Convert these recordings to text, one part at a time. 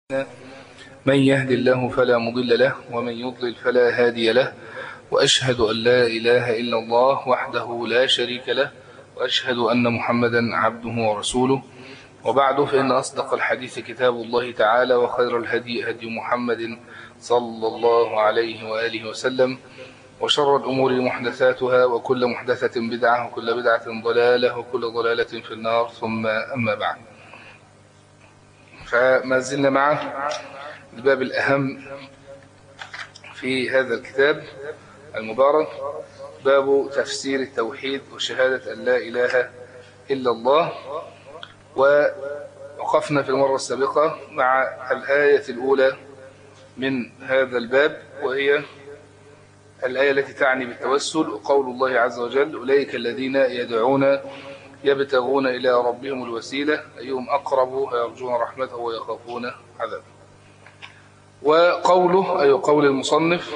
من يهد الله فلا مضل له ومن يضلل فلا هادي له وأشهد أن لا إله إلا الله وحده لا شريك له وأشهد أن محمدا عبده ورسوله وبعد فإن أصدق الحديث كتاب الله تعالى وخير الهدي هدي محمد صلى الله عليه وآله وسلم وشر الأمور محدثاتها وكل محدثة بدعة وكل بدعة ضلالة وكل ضلالة في النار ثم أما بعد فما زلنا مع الباب الأهم في هذا الكتاب المبارك باب تفسير التوحيد وشهادة أن لا إله إلا الله ووقفنا في المرة السابقة مع الآية الأولى من هذا الباب وهي الآية التي تعني بالتوسل وقول الله عز وجل أولئك الذين يدعون يبتغون إلى ربهم الوسيلة أيهم أقرب ويرجون رحمته ويخافون عذابه وقوله أي قول المصنف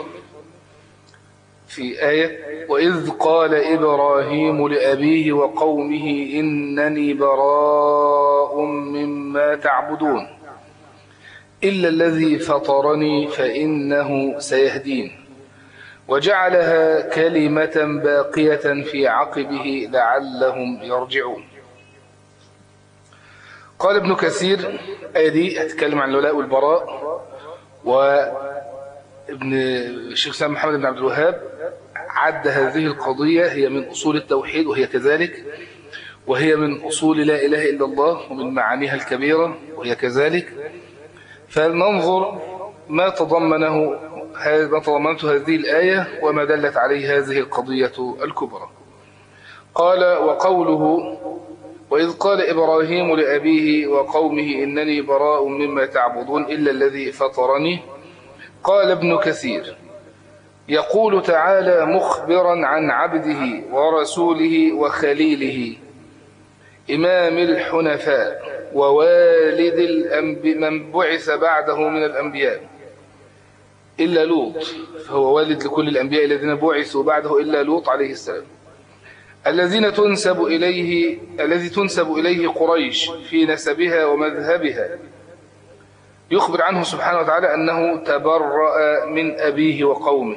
في آية وإذ قال إبراهيم لأبيه وقومه إنني براء مما تعبدون إلا الذي فطرني فإنه سيهدين وجعلها كلمة باقية في عقبه لعلهم يرجعون قال ابن كثير آية دي هتكلم عن الولاء والبراء وابن الشيخ سلام محمد بن عبد الوهاب عد هذه القضية هي من أصول التوحيد وهي كذلك وهي من أصول لا إله إلا الله ومن معانيها الكبيرة وهي كذلك فلننظر ما تضمنه ما تضمنته هذه الآية وما دلت عليه هذه القضية الكبرى قال وقوله وإذ قال إبراهيم لأبيه وقومه إنني براء مما تعبدون إلا الذي فطرني قال ابن كثير يقول تعالى مخبرا عن عبده ورسوله وخليله إمام الحنفاء ووالد الأنب من بعث بعده من الأنبياء إلا لوط فهو والد لكل الأنبياء الذين بعثوا بعده إلا لوط عليه السلام الذين تنسب إليه الذي تنسب إليه قريش في نسبها ومذهبها يخبر عنه سبحانه وتعالى أنه تبرأ من أبيه وقومه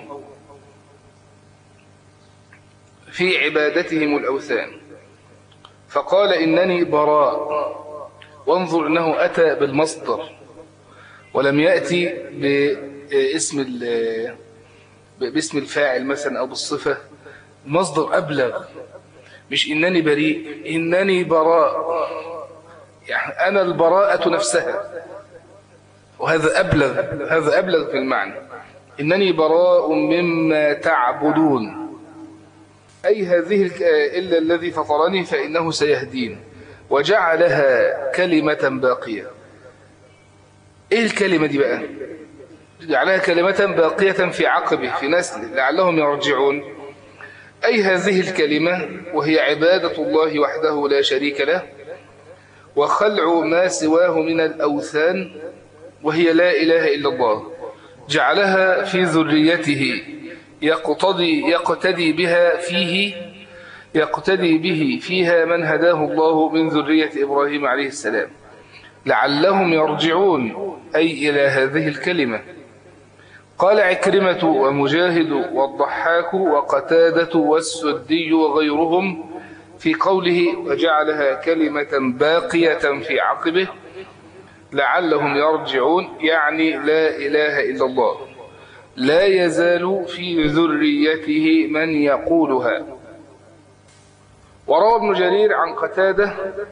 في عبادتهم الأوثان فقال إنني براء وانظر أنه أتى بالمصدر ولم يأتي باسم باسم الفاعل مثلا أو بالصفة مصدر أبلغ مش إنني بريء إنني براء يعني أنا البراءة نفسها وهذا أبلغ هذا أبلغ في المعنى إنني براء مما تعبدون أي هذه إلا الذي فطرني فإنه سيهدين وجعلها كلمة باقية إيه الكلمة دي بقى جعلها كلمة باقية في عقبه في نسله لعلهم يرجعون أي هذه الكلمة وهي عبادة الله وحده لا شريك له وخلع ما سواه من الأوثان وهي لا إله إلا الله جعلها في ذريته يقتضي يقتدي بها فيه يقتدي به فيها من هداه الله من ذرية إبراهيم عليه السلام لعلهم يرجعون أي إلى هذه الكلمة قال عكرمة ومجاهد والضحاك وقتادة والسدي وغيرهم في قوله وجعلها كلمة باقية في عقبه لعلهم يرجعون يعني لا إله إلا الله لا يزال في ذريته من يقولها وروى ابن جرير عن قتادة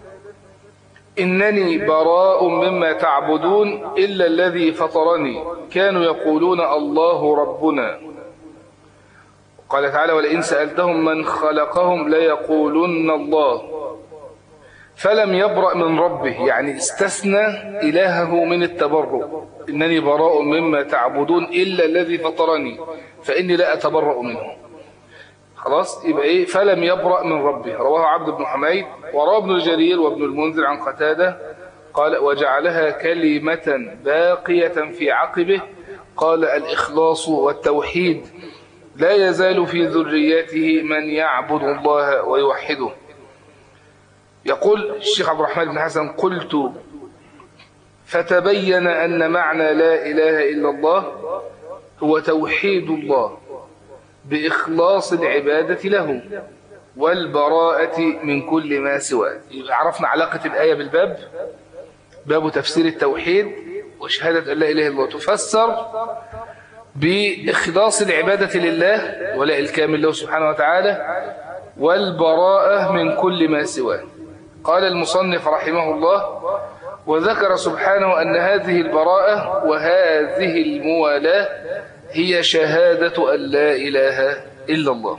إنني براء مما تعبدون إلا الذي فطرني كانوا يقولون الله ربنا قال تعالى ولئن سألتهم من خلقهم ليقولن الله فلم يبرأ من ربه يعني استثنى إلهه من التبرؤ إنني براء مما تعبدون إلا الذي فطرني فإني لا أتبرأ منه خلاص يبقى إيه فلم يبرأ من ربه رواه عبد بن حميد وروى ابن الجرير وابن المنذر عن قتادة قال وجعلها كلمة باقية في عقبه قال الإخلاص والتوحيد لا يزال في ذريته من يعبد الله ويوحده يقول الشيخ عبد الرحمن بن حسن قلت فتبين أن معنى لا إله إلا الله هو توحيد الله بإخلاص العبادة له والبراءة من كل ما سواه عرفنا علاقة الآية بالباب باب تفسير التوحيد وشهادة أن لا إله إلا الله تفسر بإخلاص العبادة لله ولا الكامل له سبحانه وتعالى والبراءة من كل ما سواه قال المصنف رحمه الله وذكر سبحانه أن هذه البراءة وهذه الموالاة هي شهادة أن لا إله إلا الله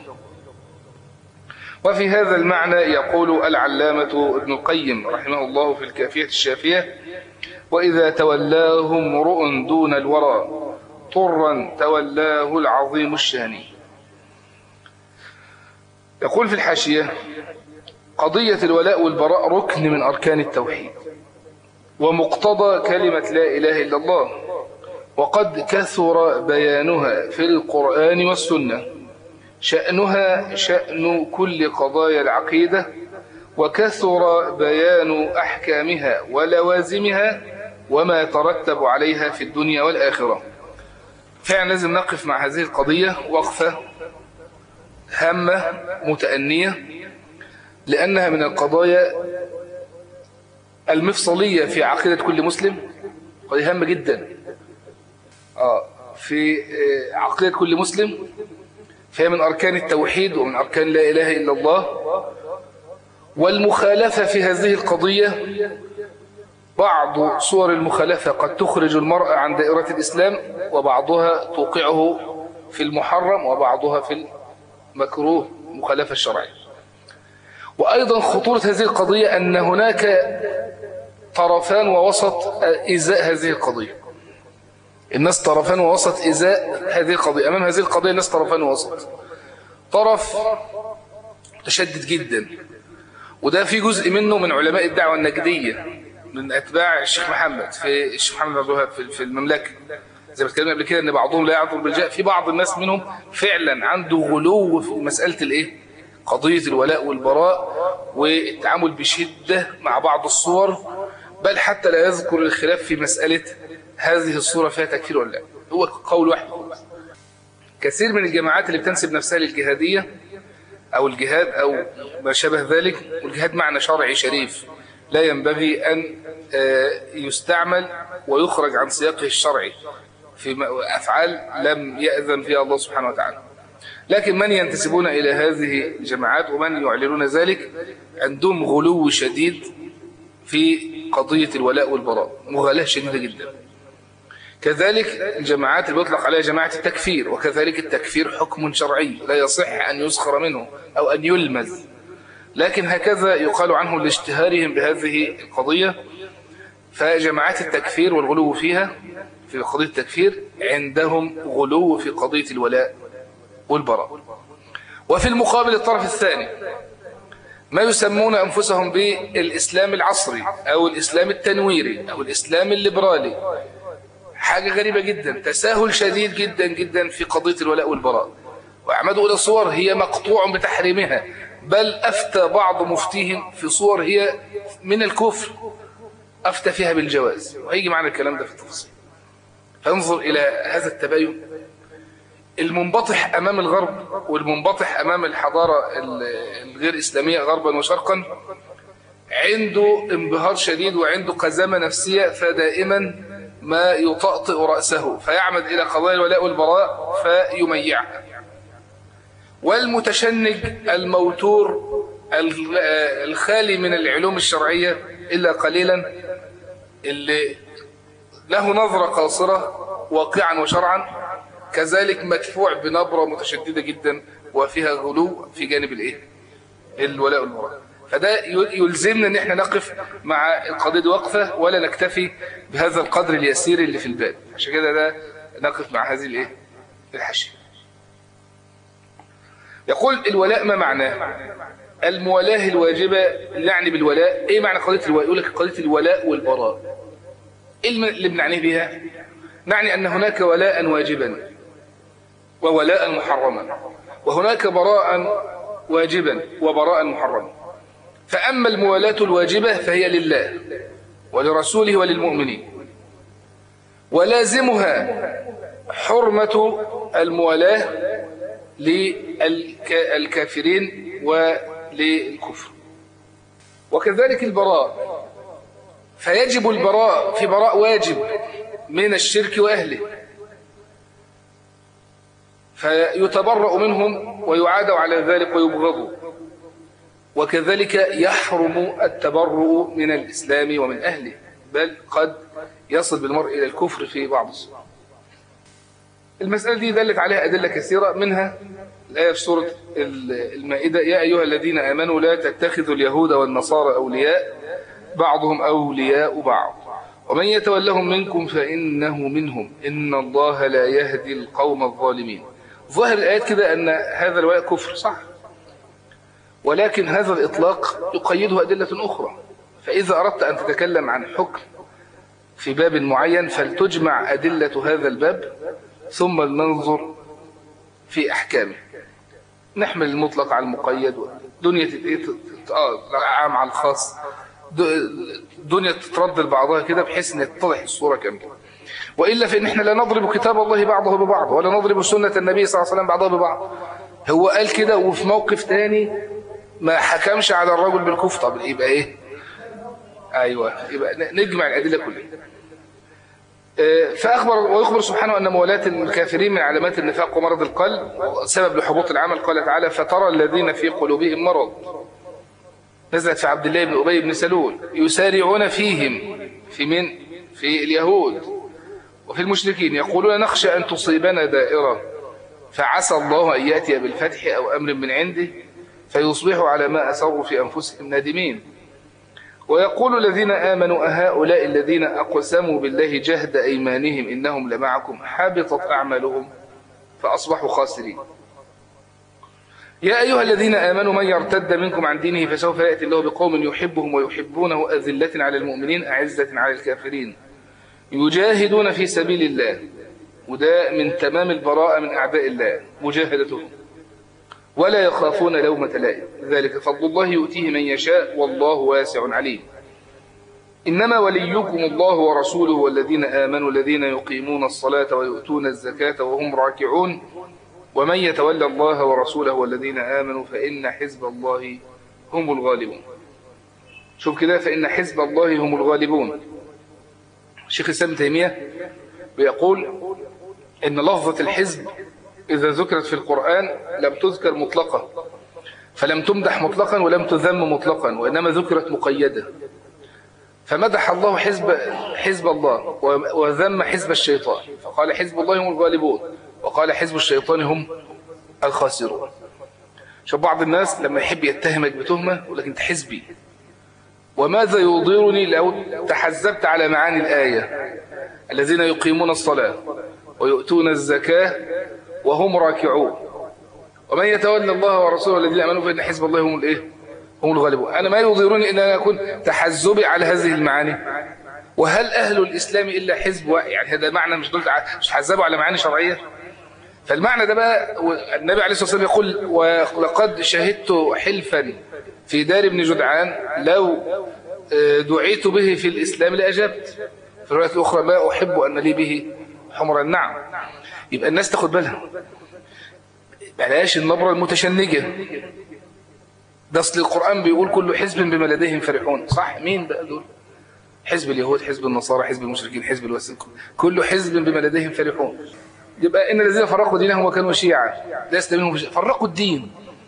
وفي هذا المعنى يقول العلامة ابن القيم رحمه الله في الكافية الشافية وإذا تولاه امرؤ دون الورى طرا تولاه العظيم الشاني يقول في الحاشية قضية الولاء والبراء ركن من أركان التوحيد ومقتضى كلمة لا إله إلا الله وقد كثر بيانها في القرآن والسنة شأنها شأن كل قضايا العقيدة وكثر بيان أحكامها ولوازمها وما يترتب عليها في الدنيا والآخرة فعلا لازم نقف مع هذه القضية وقفة هامة متأنية لأنها من القضايا المفصلية في عقيدة كل مسلم قضية هامة جدا آه في عقيدة كل مسلم فهي من أركان التوحيد ومن أركان لا إله إلا الله والمخالفة في هذه القضية بعض صور المخالفة قد تخرج المرء عن دائرة الإسلام وبعضها توقعه في المحرم وبعضها في المكروه مخالفة الشرعية وأيضا خطورة هذه القضية أن هناك طرفان ووسط إزاء هذه القضية الناس طرفان ووسط إزاء هذه القضية أمام هذه القضية الناس طرفان ووسط طرف تشدد جدا وده في جزء منه من علماء الدعوة النجدية من أتباع الشيخ محمد في الشيخ محمد عبد الوهاب في المملكة زي ما اتكلمنا قبل كده ان بعضهم لا يعذر بالجاء في بعض الناس منهم فعلا عنده غلو في مسألة الايه قضية الولاء والبراء والتعامل بشدة مع بعض الصور بل حتى لا يذكر الخلاف في مسألة هذه الصورة فيها تكفير ولا لا هو قول واحد كثير من الجماعات اللي بتنسب نفسها للجهادية أو الجهاد أو ما شابه ذلك والجهاد معنى شرعي شريف لا ينبغي أن يستعمل ويخرج عن سياقه الشرعي في أفعال لم يأذن فيها الله سبحانه وتعالى لكن من ينتسبون إلى هذه الجماعات ومن يعلنون ذلك عندهم غلو شديد في قضية الولاء والبراء مغالاة شديدة جدا كذلك الجماعات اللي بيطلق عليها جماعة التكفير وكذلك التكفير حكم شرعي لا يصح أن يسخر منه أو أن يلمز لكن هكذا يقال عنهم لاشتهارهم بهذه القضية فجماعات التكفير والغلو فيها في قضية التكفير عندهم غلو في قضية الولاء والبراء وفي المقابل الطرف الثاني ما يسمون أنفسهم بالإسلام العصري أو الإسلام التنويري أو الإسلام الليبرالي حاجة غريبة جدا تساهل شديد جدا جدا في قضية الولاء والبراء وأعمدوا إلى صور هي مقطوع بتحريمها بل أفتى بعض مفتيهم في صور هي من الكفر أفتى فيها بالجواز وهيجي معنا الكلام ده في التفصيل فانظر إلى هذا التباين المنبطح أمام الغرب والمنبطح أمام الحضارة الغير إسلامية غربا وشرقا عنده انبهار شديد وعنده قزامة نفسية فدائما ما يطأطئ رأسه فيعمد إلى قضايا الولاء والبراء فيميعها والمتشنج الموتور الخالي من العلوم الشرعية إلا قليلا اللي له نظرة قاصرة واقعا وشرعا كذلك مدفوع بنبرة متشددة جدا وفيها غلو في جانب الايه الولاء والبراء فده يلزمنا ان احنا نقف مع القضية دي وقفة ولا نكتفي بهذا القدر اليسير اللي في الباب عشان كده ده نقف مع هذه الايه الحشية يقول الولاء ما معناه الموالاه الواجبة يعني بالولاء ايه معنى قضية الولاء يقول لك قضية الولاء والبراء ايه اللي بنعنيه بها نعني ان هناك ولاء واجبا وولاء محرما وهناك براء واجبا وبراء محرما فأما الموالاة الواجبة فهي لله ولرسوله وللمؤمنين ولازمها حرمة الموالاة للكافرين وللكفر وكذلك البراء فيجب البراء في براء واجب من الشرك وأهله فيتبرأ منهم ويعاد على ذلك ويبغضوا وكذلك يحرم التبرؤ من الإسلام ومن أهله بل قد يصل بالمرء إلى الكفر في بعض الصور المسألة دي دلت عليها أدلة كثيرة منها الآية في سورة المائدة يا أيها الذين آمنوا لا تتخذوا اليهود والنصارى أولياء بعضهم أولياء بعض ومن يتولهم منكم فإنه منهم إن الله لا يهدي القوم الظالمين ظاهر الآيات كده أن هذا الولاء كفر صح ولكن هذا الإطلاق يقيده أدلة أخرى فإذا أردت أن تتكلم عن حكم في باب معين فلتجمع أدلة هذا الباب ثم ننظر في أحكامه نحمل المطلق على المقيد دنيا عام على الخاص دنيا تترد لبعضها كده بحيث ان يتضح الصورة كاملة وإلا فإن احنا لا نضرب كتاب الله بعضه ببعض ولا نضرب سنة النبي صلى الله عليه وسلم بعضها ببعض هو قال كده وفي موقف تاني ما حكمش على الرجل بالكفر طب يبقى ايه ايوه يبقى نجمع الادله كلها فاخبر ويخبر سبحانه ان موالاه الكافرين من علامات النفاق ومرض القلب سبب لحبوط العمل قال تعالى فترى الذين في قلوبهم مرض نزلت في عبد الله بن ابي بن سلول يسارعون فيهم في من في اليهود وفي المشركين يقولون نخشى ان تصيبنا دائره فعسى الله ان ياتي بالفتح او امر من عنده فيصبحوا على ما أسروا في أنفسهم نادمين ويقول الذين آمنوا أهؤلاء الذين أقسموا بالله جهد أيمانهم إنهم لمعكم حبطت أعمالهم فأصبحوا خاسرين يا أيها الذين آمنوا من يرتد منكم عن دينه فسوف يأتي الله بقوم يحبهم ويحبونه أذلة على المؤمنين أعزة على الكافرين يجاهدون في سبيل الله وده من تمام البراءة من أعداء الله مجاهدتهم ولا يخافون لومة لائم ذلك فضل الله يؤتيه من يشاء والله واسع عليم إنما وليكم الله ورسوله والذين آمنوا الذين يقيمون الصلاة ويؤتون الزكاة وهم راكعون ومن يتولى الله ورسوله والذين آمنوا فإن حزب الله هم الغالبون شوف كده فإن حزب الله هم الغالبون الشيخ الإسلام تيمية بيقول إن لفظة الحزب إذا ذكرت في القرآن لم تذكر مطلقة فلم تمدح مطلقا ولم تذم مطلقا وإنما ذكرت مقيدة فمدح الله حزب حزب الله وذم حزب الشيطان فقال حزب الله هم الغالبون وقال حزب الشيطان هم الخاسرون شوف بعض الناس لما يحب يتهمك بتهمة يقول لك انت حزبي وماذا يضيرني لو تحزبت على معاني الآية الذين يقيمون الصلاة ويؤتون الزكاة وهم راكعون ومن يتولى الله ورسوله الذين امنوا فان حزب الله هم الايه هم الغالبون انا ما يضيرني ان انا اكون تحزبي على هذه المعاني وهل اهل الاسلام الا حزب واحد يعني هذا معنى مش دول مش تحزبوا على معاني شرعيه فالمعنى ده بقى النبي عليه الصلاه والسلام يقول ولقد شهدت حلفا في دار ابن جدعان لو دعيت به في الاسلام لاجبت في الروايه الاخرى ما احب ان لي به حمر النعم يبقى الناس تاخد بالها بلاش النبرة المتشنجة ده اصل القرآن بيقول كل حزب بما لديهم فرحون صح مين بقى دول حزب اليهود حزب النصارى حزب المشركين حزب الوثن كل حزب بما لديهم فرحون يبقى ان الذين فرقوا دينهم وكانوا شيعا لست منهم شيعا فرقوا الدين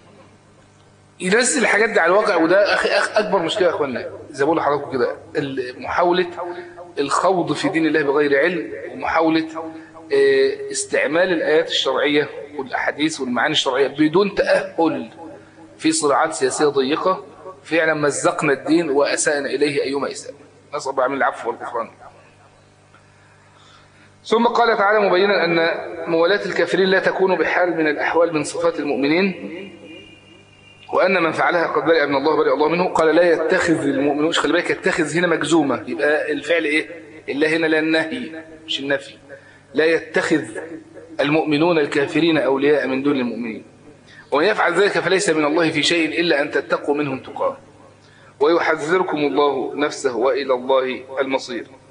ينزل الحاجات دي على الواقع وده أخي أخ اكبر مشكله يا اخوانا زي ما بقول لحضراتكم كده محاوله الخوض في دين الله بغير علم ومحاوله استعمال الآيات الشرعية والأحاديث والمعاني الشرعية بدون تأهل في صراعات سياسية ضيقة فعلا مزقنا الدين وأسأنا إليه أيما إساءة نسأل الله عمل العفو والغفران ثم قال تعالى مبينا أن موالاة الكافرين لا تكون بحال من الأحوال من صفات المؤمنين وأن من فعلها قد برئ من الله برئ الله منه قال لا يتخذ المؤمنون خلي بالك يتخذ هنا مجزومة يبقى الفعل إيه إلا هنا لا النهي مش النفي لا يتخذ المؤمنون الكافرين أولياء من دون المؤمنين ومن يفعل ذلك فليس من الله في شيء إلا أن تتقوا منهم تقاه ويحذركم الله نفسه وإلى الله المصير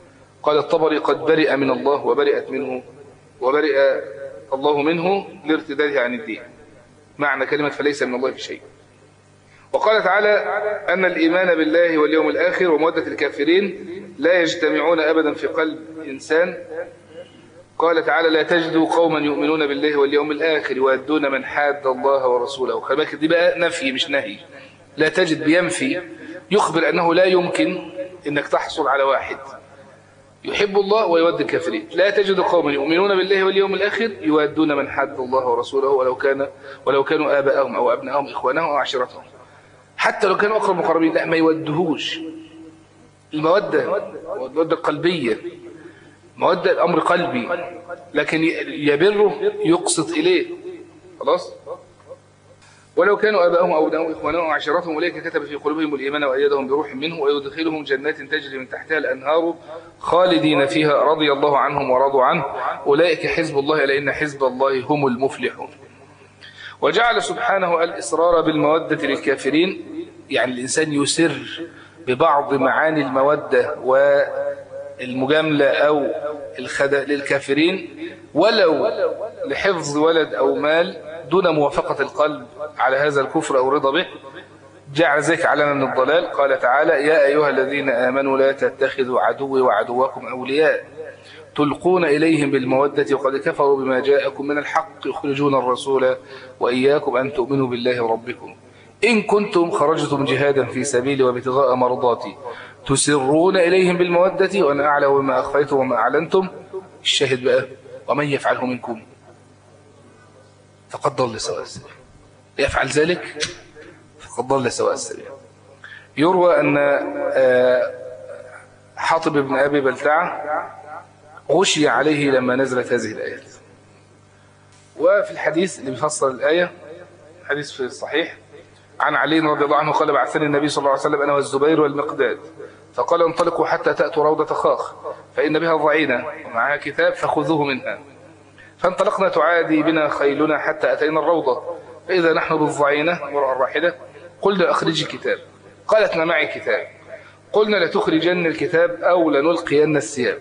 قال الطبري قد برئ من الله وبرئت منه وبرئ الله منه لارتداده عن الدين معنى كلمة فليس من الله في شيء وقال تعالى أن الإيمان بالله واليوم الآخر ومودة الكافرين لا يجتمعون أبدا في قلب إنسان قال تعالى لا تجدوا قوما يؤمنون بالله واليوم الآخر ويدون من حاد الله ورسوله خلي بالك دي بقى نفي مش نهي لا تجد بينفي يخبر أنه لا يمكن أنك تحصل على واحد يحب الله ويود الكافرين لا تجد قوما يؤمنون بالله واليوم الآخر يودون من حد الله ورسوله ولو كان ولو كانوا آباءهم أو أبنائهم إخوانهم أو عشيرتهم حتى لو كانوا أقرب مقربين لا ما يودهوش المودة المودة القلبية مودة الأمر قلبي لكن يبره يقصد إليه خلاص ولو كانوا آباءهم أو أبنائهم إخوانهم وعشيرتهم أولئك كتب في قلوبهم الإيمان وأيدهم بروح منه ويدخلهم جنات تجري من تحتها الأنهار خالدين فيها رضي الله عنهم ورضوا عنه أولئك حزب الله لأن حزب الله هم المفلحون وجعل سبحانه الإصرار بالمودة للكافرين يعني الإنسان يسر ببعض معاني المودة والمجاملة أو الخدع للكافرين ولو لحفظ ولد أو مال دون موافقة القلب على هذا الكفر أو رضا به جعل ذلك علنا من الضلال قال تعالى يا أيها الذين آمنوا لا تتخذوا عدوي وعدوكم أولياء تلقون إليهم بالمودة وقد كفروا بما جاءكم من الحق يخرجون الرسول وإياكم أن تؤمنوا بالله ربكم إن كنتم خرجتم جهادا في سبيلي وابتغاء مرضاتي تسرون إليهم بالمودة وأنا أعلم بما أخفيتم وما أعلنتم الشاهد بقى ومن يفعله منكم فقد ضل سواء السبيل يفعل ذلك فقد ضل سواء السبيل يروى أن حاطب بن أبي بلتعة غشي عليه لما نزلت هذه الآيات وفي الحديث اللي بيفسر الآية حديث في الصحيح عن علي رضي الله عنه قال بعثني النبي صلى الله عليه وسلم أنا والزبير والمقداد فقال انطلقوا حتى تأتوا روضة خاخ فإن بها ضعينة ومعها كتاب فخذوه منها فانطلقنا تعادي بنا خيلنا حتى أتينا الروضة فإذا نحن بالضعينة مرأة الراحلة قلنا أخرجي كتاب قالت ما معي كتاب قلنا لتخرجن الكتاب أو لنلقين الثياب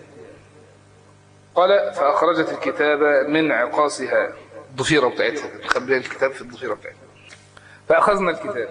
قال فأخرجت الكتاب من عقاصها الضفيرة بتاعتها تخبيها الكتاب في الضفيرة بتاعتها فأخذنا الكتاب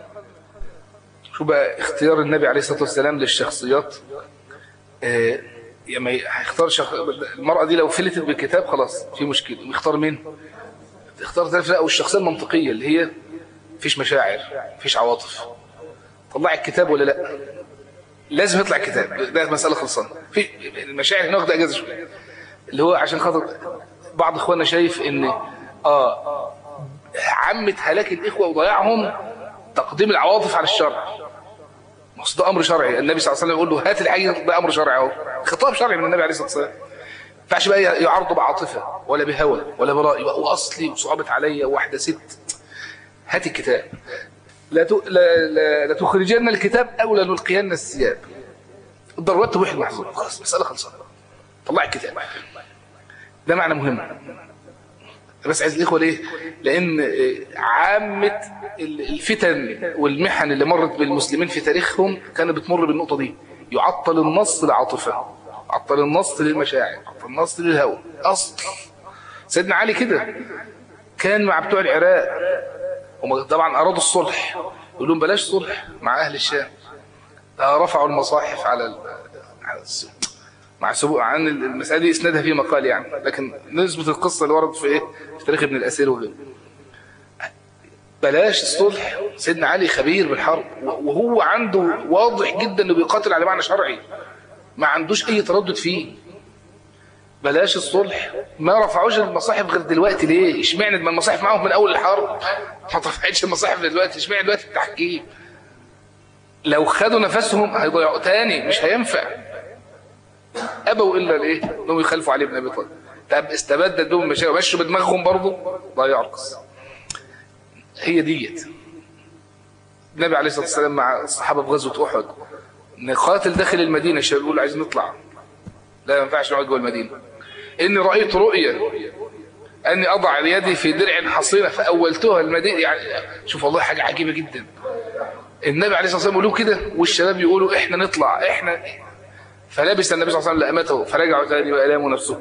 شو بقى اختيار النبي عليه الصلاة والسلام للشخصيات آه يعني هيختار شخ... المرأة دي لو فلتت بالكتاب خلاص في مشكلة يختار مين اختار ثلاث لا والشخصية المنطقية اللي هي فيش مشاعر فيش عواطف طلع الكتاب ولا لا لازم يطلع الكتاب ده مسألة خلصانة في المشاعر هنا واخده اجازة شوية اللي هو عشان خاطر بعض اخواننا شايف ان اه عمت هلاك الاخوة وضياعهم تقديم العواطف على الشرع بس ده امر شرعي النبي صلى الله عليه وسلم يقول له هات الحاجه ده امر شرعي اهو خطاب شرعي من النبي عليه الصلاه والسلام ما ينفعش بقى يعرضه بعاطفه ولا بهوى ولا براء واصلي وصعبت عليا واحده ست هات الكتاب لا ت... لا, لا, لا تخرجن الكتاب او لا نلقين الثياب الضرورات تبيح المحظور خلاص مساله خلصانه طلع الكتاب ده معنى مهم بس عايز الاخوه ليه لان عامه الفتن والمحن اللي مرت بالمسلمين في تاريخهم كانت بتمر بالنقطه دي يعطل النص لعاطفه يعطل النص للمشاعر يعطل النص للهوى اصل سيدنا علي كده كان مع بتوع العراق هم طبعا ارادوا الصلح يقول لهم بلاش صلح مع اهل الشام رفعوا المصاحف على على السوق مع سبوق عن المسألة دي اسنادها في مقال يعني لكن نسبة القصة اللي وردت في ايه في تاريخ ابن الأسير وغيره بلاش الصلح سيدنا علي خبير بالحرب وهو عنده واضح جدا انه بيقاتل على معنى شرعي ما عندوش اي تردد فيه بلاش الصلح ما رفعوش المصاحف غير دلوقتي ليه اشمعنى ما المصاحف معاهم من اول الحرب ما رفعتش المصاحف دلوقتي اشمعنى دلوقتي التحكيم لو خدوا نفسهم هيضيعوا تاني مش هينفع ابوا الا الايه انهم يخالفوا علي بن ابي طالب طب استبدت بهم مشاكل مشوا بدماغهم برضه ضيعوا القصه هي ديت النبي عليه الصلاه والسلام مع الصحابه في غزوه احد نقاتل داخل المدينه الشباب يقولوا عايزين نطلع لا ما ينفعش نقعد جوه المدينه اني رايت رؤيا اني اضع يدي في درع حصينه فاولتها المدينه يعني شوف والله حاجه عجيبه جدا النبي عليه الصلاه والسلام يقولوا كده والشباب يقولوا احنا نطلع احنا فلبس النبي صلى الله عليه وسلم لأمته فرجعوا تاني وألاموا نفسه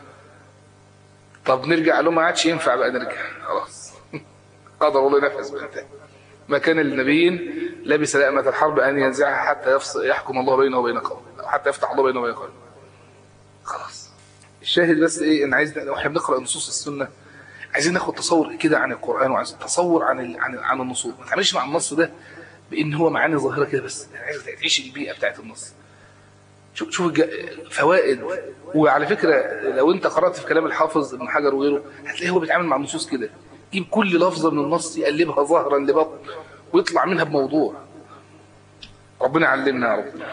طب نرجع له ما عادش ينفع بقى نرجع خلاص قدر الله نفس بانتهى ما كان للنبيين لبس لأمة الحرب أن ينزعها حتى يفصل يحكم الله بينه وبين قومه أو حتى يفتح الله بينه وبين قومه خلاص الشاهد بس ايه انا عايز واحنا بنقرا نصوص السنه عايزين ناخد تصور كده عن القران وعايز تصور عن ال... عن عن النصوص ما تعملش مع النص ده بان هو معاني ظاهره كده بس يعني عايز تعيش البيئه بتاعت النص شوف شوف الج... فوائد وعلى فكره لو انت قرات في كلام الحافظ ابن حجر وغيره هتلاقيه هو بيتعامل مع النصوص كده يجيب كل لفظه من النص يقلبها ظهرا لبطن ويطلع منها بموضوع ربنا علمنا يا رب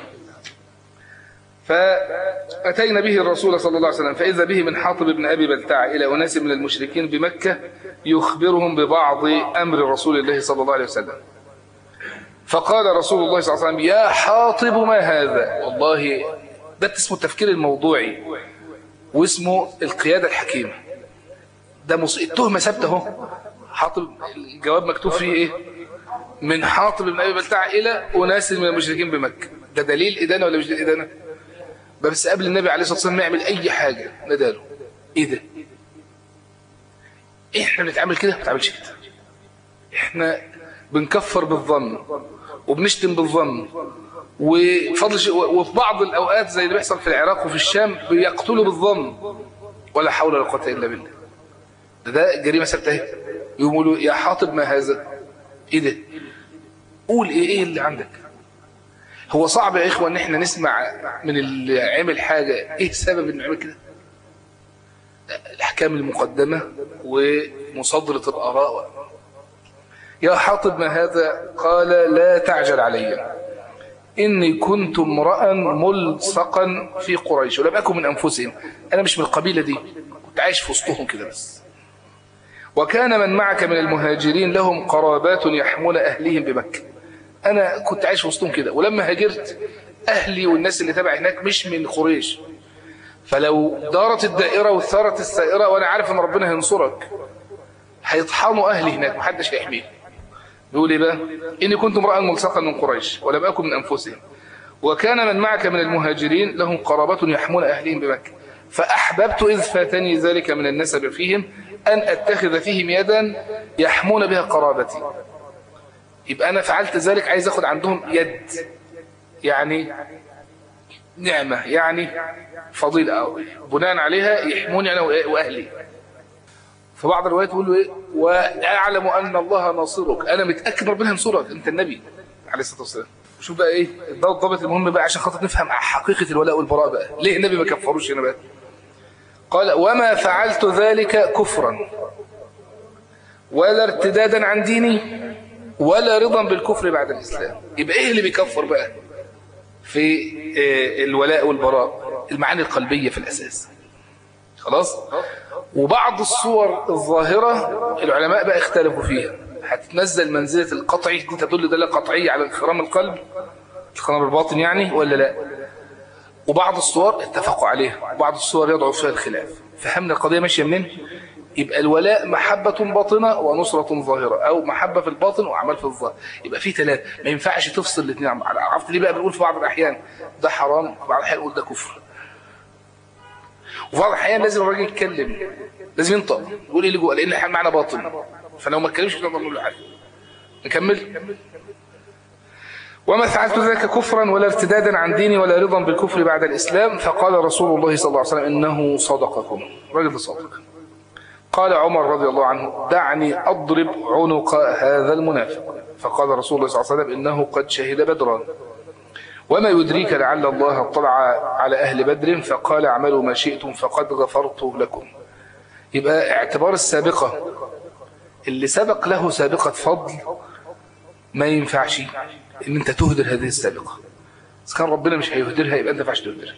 فأتينا به الرسول صلى الله عليه وسلم فإذا به من حاطب بن أبي بلتع إلى أناس من المشركين بمكة يخبرهم ببعض أمر رسول الله صلى الله عليه وسلم فقال رسول الله صلى الله عليه وسلم يا حاطب ما هذا والله ده اسمه التفكير الموضوعي واسمه القيادة الحكيمة ده مص... التهمة ثابتة اهو حاطب الجواب مكتوب فيه ايه من حاطب بن أبي بلتع إلى أناس من المشركين بمكة ده دليل إدانة ولا مش دليل إدانة بس قبل النبي عليه الصلاة والسلام يعمل أي حاجة نداله إيه ده إحنا بنتعامل كده ما بنتعاملش كده إحنا بنكفر بالظن وبنشتم بالظن وفضل شيء وفي بعض الأوقات زي اللي بيحصل في العراق وفي الشام بيقتلوا بالظن ولا حول ولا قوة إلا بالله ده, ده جريمة ثابتة اهي يقولوا يا حاطب ما هذا إيه ده قول إيه إيه اللي عندك هو صعب يا إخوة إن إحنا نسمع من اللي عمل حاجة إيه السبب إنه عمل كده الأحكام المقدمة ومصادرة الآراء يا حاطب ما هذا قال لا تعجل علي إني كنت امرأ ملصقا في قريش ولم أكن من أنفسهم أنا مش من القبيلة دي كنت عايش في وسطهم كده بس وكان من معك من المهاجرين لهم قرابات يحمون أهليهم بمكة أنا كنت عايش في وسطهم كده ولما هاجرت أهلي والناس اللي تبع هناك مش من قريش فلو دارت الدائرة وثارت السائرة وأنا عارف أن ربنا هينصرك هيطحنوا أهلي هناك محدش هيحميه بيقول ايه بقى إني كنت امرأ ملصقا من قريش ولم أكن من أنفسهم وكان من معك من المهاجرين لهم قرابة يحمون أهلهم بمكة فأحببت إذ فاتني ذلك من النسب فيهم أن أتخذ فيهم يدا يحمون بها قرابتي يبقى أنا فعلت ذلك عايز أخذ عندهم يد يعني نعمة يعني فضيلة أو بناء عليها يحموني أنا وأهلي في بعض الروايات يقول له ايه واعلم ان الله ناصرك انا متاكد ربنا ينصرك انت النبي عليه الصلاه والسلام شوف بقى ايه الضابط المهم بقى عشان خاطر نفهم حقيقه الولاء والبراء بقى ليه النبي ما كفروش هنا بقى قال وما فعلت ذلك كفرا ولا ارتدادا عن ديني ولا رضا بالكفر بعد الاسلام يبقى ايه اللي بيكفر بقى في الولاء والبراء المعاني القلبيه في الاساس خلاص وبعض الصور الظاهرة العلماء بقى اختلفوا فيها هتتنزل منزلة القطعي دي تدل دلالة قطعية على انخرام القلب انخرام الباطن يعني ولا لا وبعض الصور اتفقوا عليها وبعض الصور يضعف فيها الخلاف فهمنا القضية ماشية منين يبقى الولاء محبة باطنة ونصرة ظاهرة أو محبة في الباطن وعمل في الظاهر يبقى في ثلاثة ما ينفعش تفصل الاثنين عرفت ليه بقى بنقول في بعض الأحيان ده حرام وفي بعض الأحيان نقول ده كفر وفي بعض الأحيان لازم الراجل يتكلم لازم ينطق يقول ايه اللي جوه لان احنا معنا باطن فلو ما اتكلمش مش نقدر نقول له حاجه نكمل وما فعلت ذلك كفرا ولا ارتدادا عن ديني ولا رضا بالكفر بعد الإسلام فقال رسول الله صلى الله عليه وسلم إنه صدقكم رجل صادق قال عمر رضي الله عنه دعني أضرب عنق هذا المنافق فقال رسول الله صلى الله عليه وسلم إنه قد شهد بدرا وما يدريك لعل الله اطلع على أهل بدر فقال اعملوا ما شئتم فقد غفرت لكم يبقى اعتبار السابقة اللي سبق له سابقة فضل ما ينفعش ان انت تهدر هذه السابقة إذا كان ربنا مش هيهدرها يبقى انت فعش تهدرها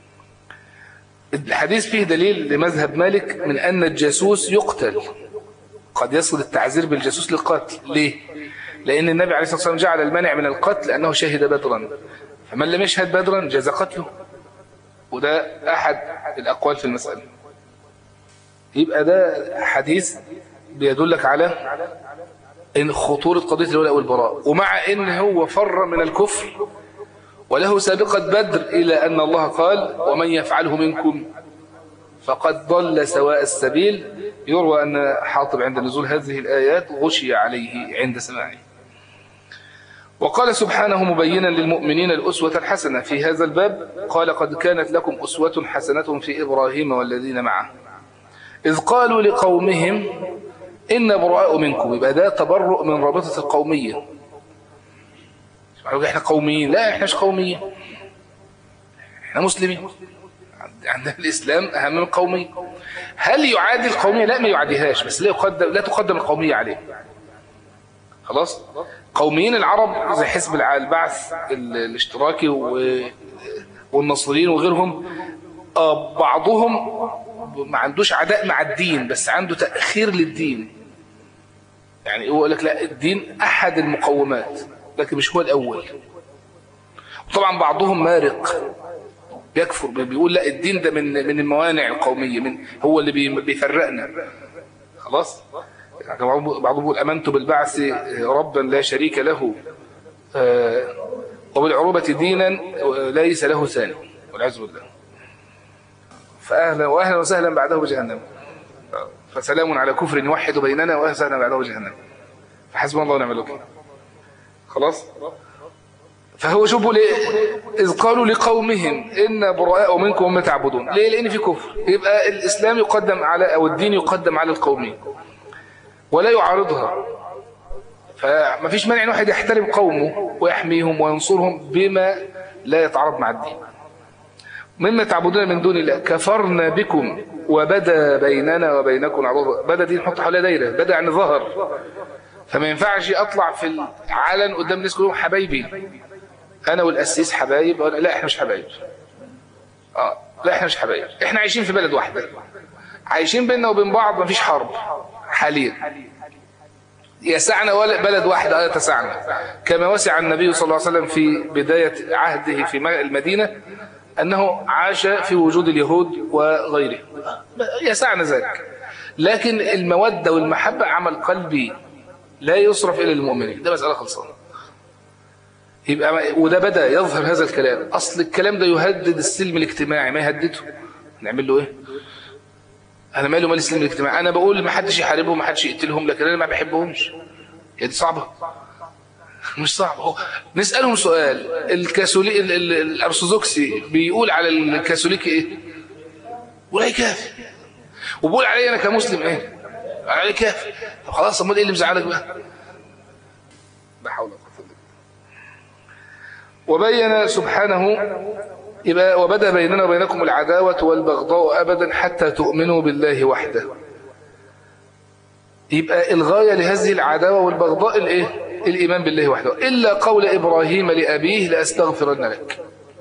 الحديث فيه دليل لمذهب مالك من أن الجاسوس يقتل قد يصل التعذير بالجاسوس للقتل ليه؟ لأن النبي عليه الصلاة والسلام جعل المانع من القتل لأنه شهد بدرا فمن لم يشهد بدرا جاز قتله وده أحد الأقوال في المسألة يبقى ده حديث بيدلك على ان خطورة قضية الولاء والبراء ومع ان هو فر من الكفر وله سابقة بدر إلى أن الله قال ومن يفعله منكم فقد ضل سواء السبيل يروى أن حاطب عند نزول هذه الآيات غشي عليه عند سماعه وقال سبحانه مبينا للمؤمنين الأسوة الحسنة في هذا الباب قال قد كانت لكم أسوة حسنة في إبراهيم والذين معه إذ قالوا لقومهم إن براء منكم يبقى ده تبرؤ من رابطة القومية احنا قوميين لا احنا مش قوميين احنا مسلمين عندنا الإسلام أهم من القومية هل يعادي القومية لا ما يعاديهاش بس لا, يقدم لا تقدم القومية عليه خلاص قوميين العرب زي حزب البعث الاشتراكي والنصريين وغيرهم بعضهم ما عندوش عداء مع الدين بس عنده تأخير للدين يعني هو يقول لك لا الدين أحد المقومات لكن مش هو الأول وطبعا بعضهم مارق بيكفر بيقول لا الدين ده من من الموانع القومية من هو اللي بيفرقنا خلاص بعضهم بيقول أمنت بالبعث ربا لا شريك له وبالعروبة دينا ليس له ثاني والعياذ بالله فأهلا وأهلا وسهلا بعده بجهنم فسلام على كفر يوحد بيننا وأهلا وسهلا بعده بجهنم فحسب الله ونعم الوكيل خلاص فهو شوفوا ليه إذ قالوا لقومهم إن براء منكم وما تعبدون ليه لأن في كفر يبقى الإسلام يقدم على أو الدين يقدم على القومين ولا يعارضها فما فيش مانع ان واحد يحترم قومه ويحميهم وينصرهم بما لا يتعارض مع الدين مما تعبدون من دون الله كفرنا بكم وبدا بيننا وبينكم عداوه بدا دي نحط حواليها دايره بدا يعني ظهر فما ينفعش اطلع في العلن قدام الناس كلهم حبايبي انا والاسيس حبايب لا احنا مش حبايب اه لا احنا مش حبايب احنا عايشين في بلد واحده عايشين بيننا وبين بعض مفيش حرب حاليا يسعنا بلد واحد لا تسعنا كما وسع النبي صلى الله عليه وسلم في بداية عهده في المدينة أنه عاش في وجود اليهود وغيره يسعنا ذلك لكن المودة والمحبة عمل قلبي لا يصرف إلى المؤمنين ده مسألة خلصانة يبقى وده بدأ يظهر هذا الكلام أصل الكلام ده يهدد السلم الاجتماعي ما يهدده نعمل له إيه انا مالي ومال السلم الاجتماعي انا بقول ما حدش يحاربهم ما حدش يقتلهم لكن انا ما بحبهمش هي دي صعبه مش صعبه نسالهم سؤال الكاثوليك الارثوذكسي بيقول على الكاثوليك ايه ولا كافر وبقول علي انا كمسلم ايه علي كافر طب خلاص امال ايه اللي مزعلك بقى لا حول ولا قوه وبين سبحانه يبقى وبدا بيننا وبينكم العداوة والبغضاء أبدا حتى تؤمنوا بالله وحده يبقى الغاية لهذه العداوة والبغضاء الايه الإيمان بالله وحده إلا قول إبراهيم لأبيه لأستغفرن لك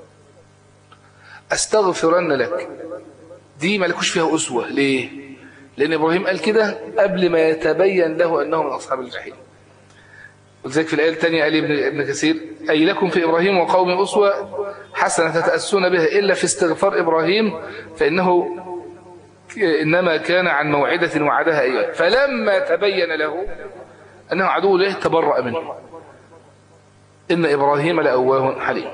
أستغفرن لك دي ما لكوش فيها أسوة ليه لأن إبراهيم قال كده قبل ما يتبين له أنه من أصحاب الجحيم ولذلك في الآية الثانية قال ابن, ابن كثير أي لكم في إبراهيم وقوم أسوة حسنة تتأسون بها إلا في استغفار إبراهيم فإنه إنما كان عن موعدة وعدها أيها فلما تبين له أنه عدو له تبرأ منه إن إبراهيم لأواه حليم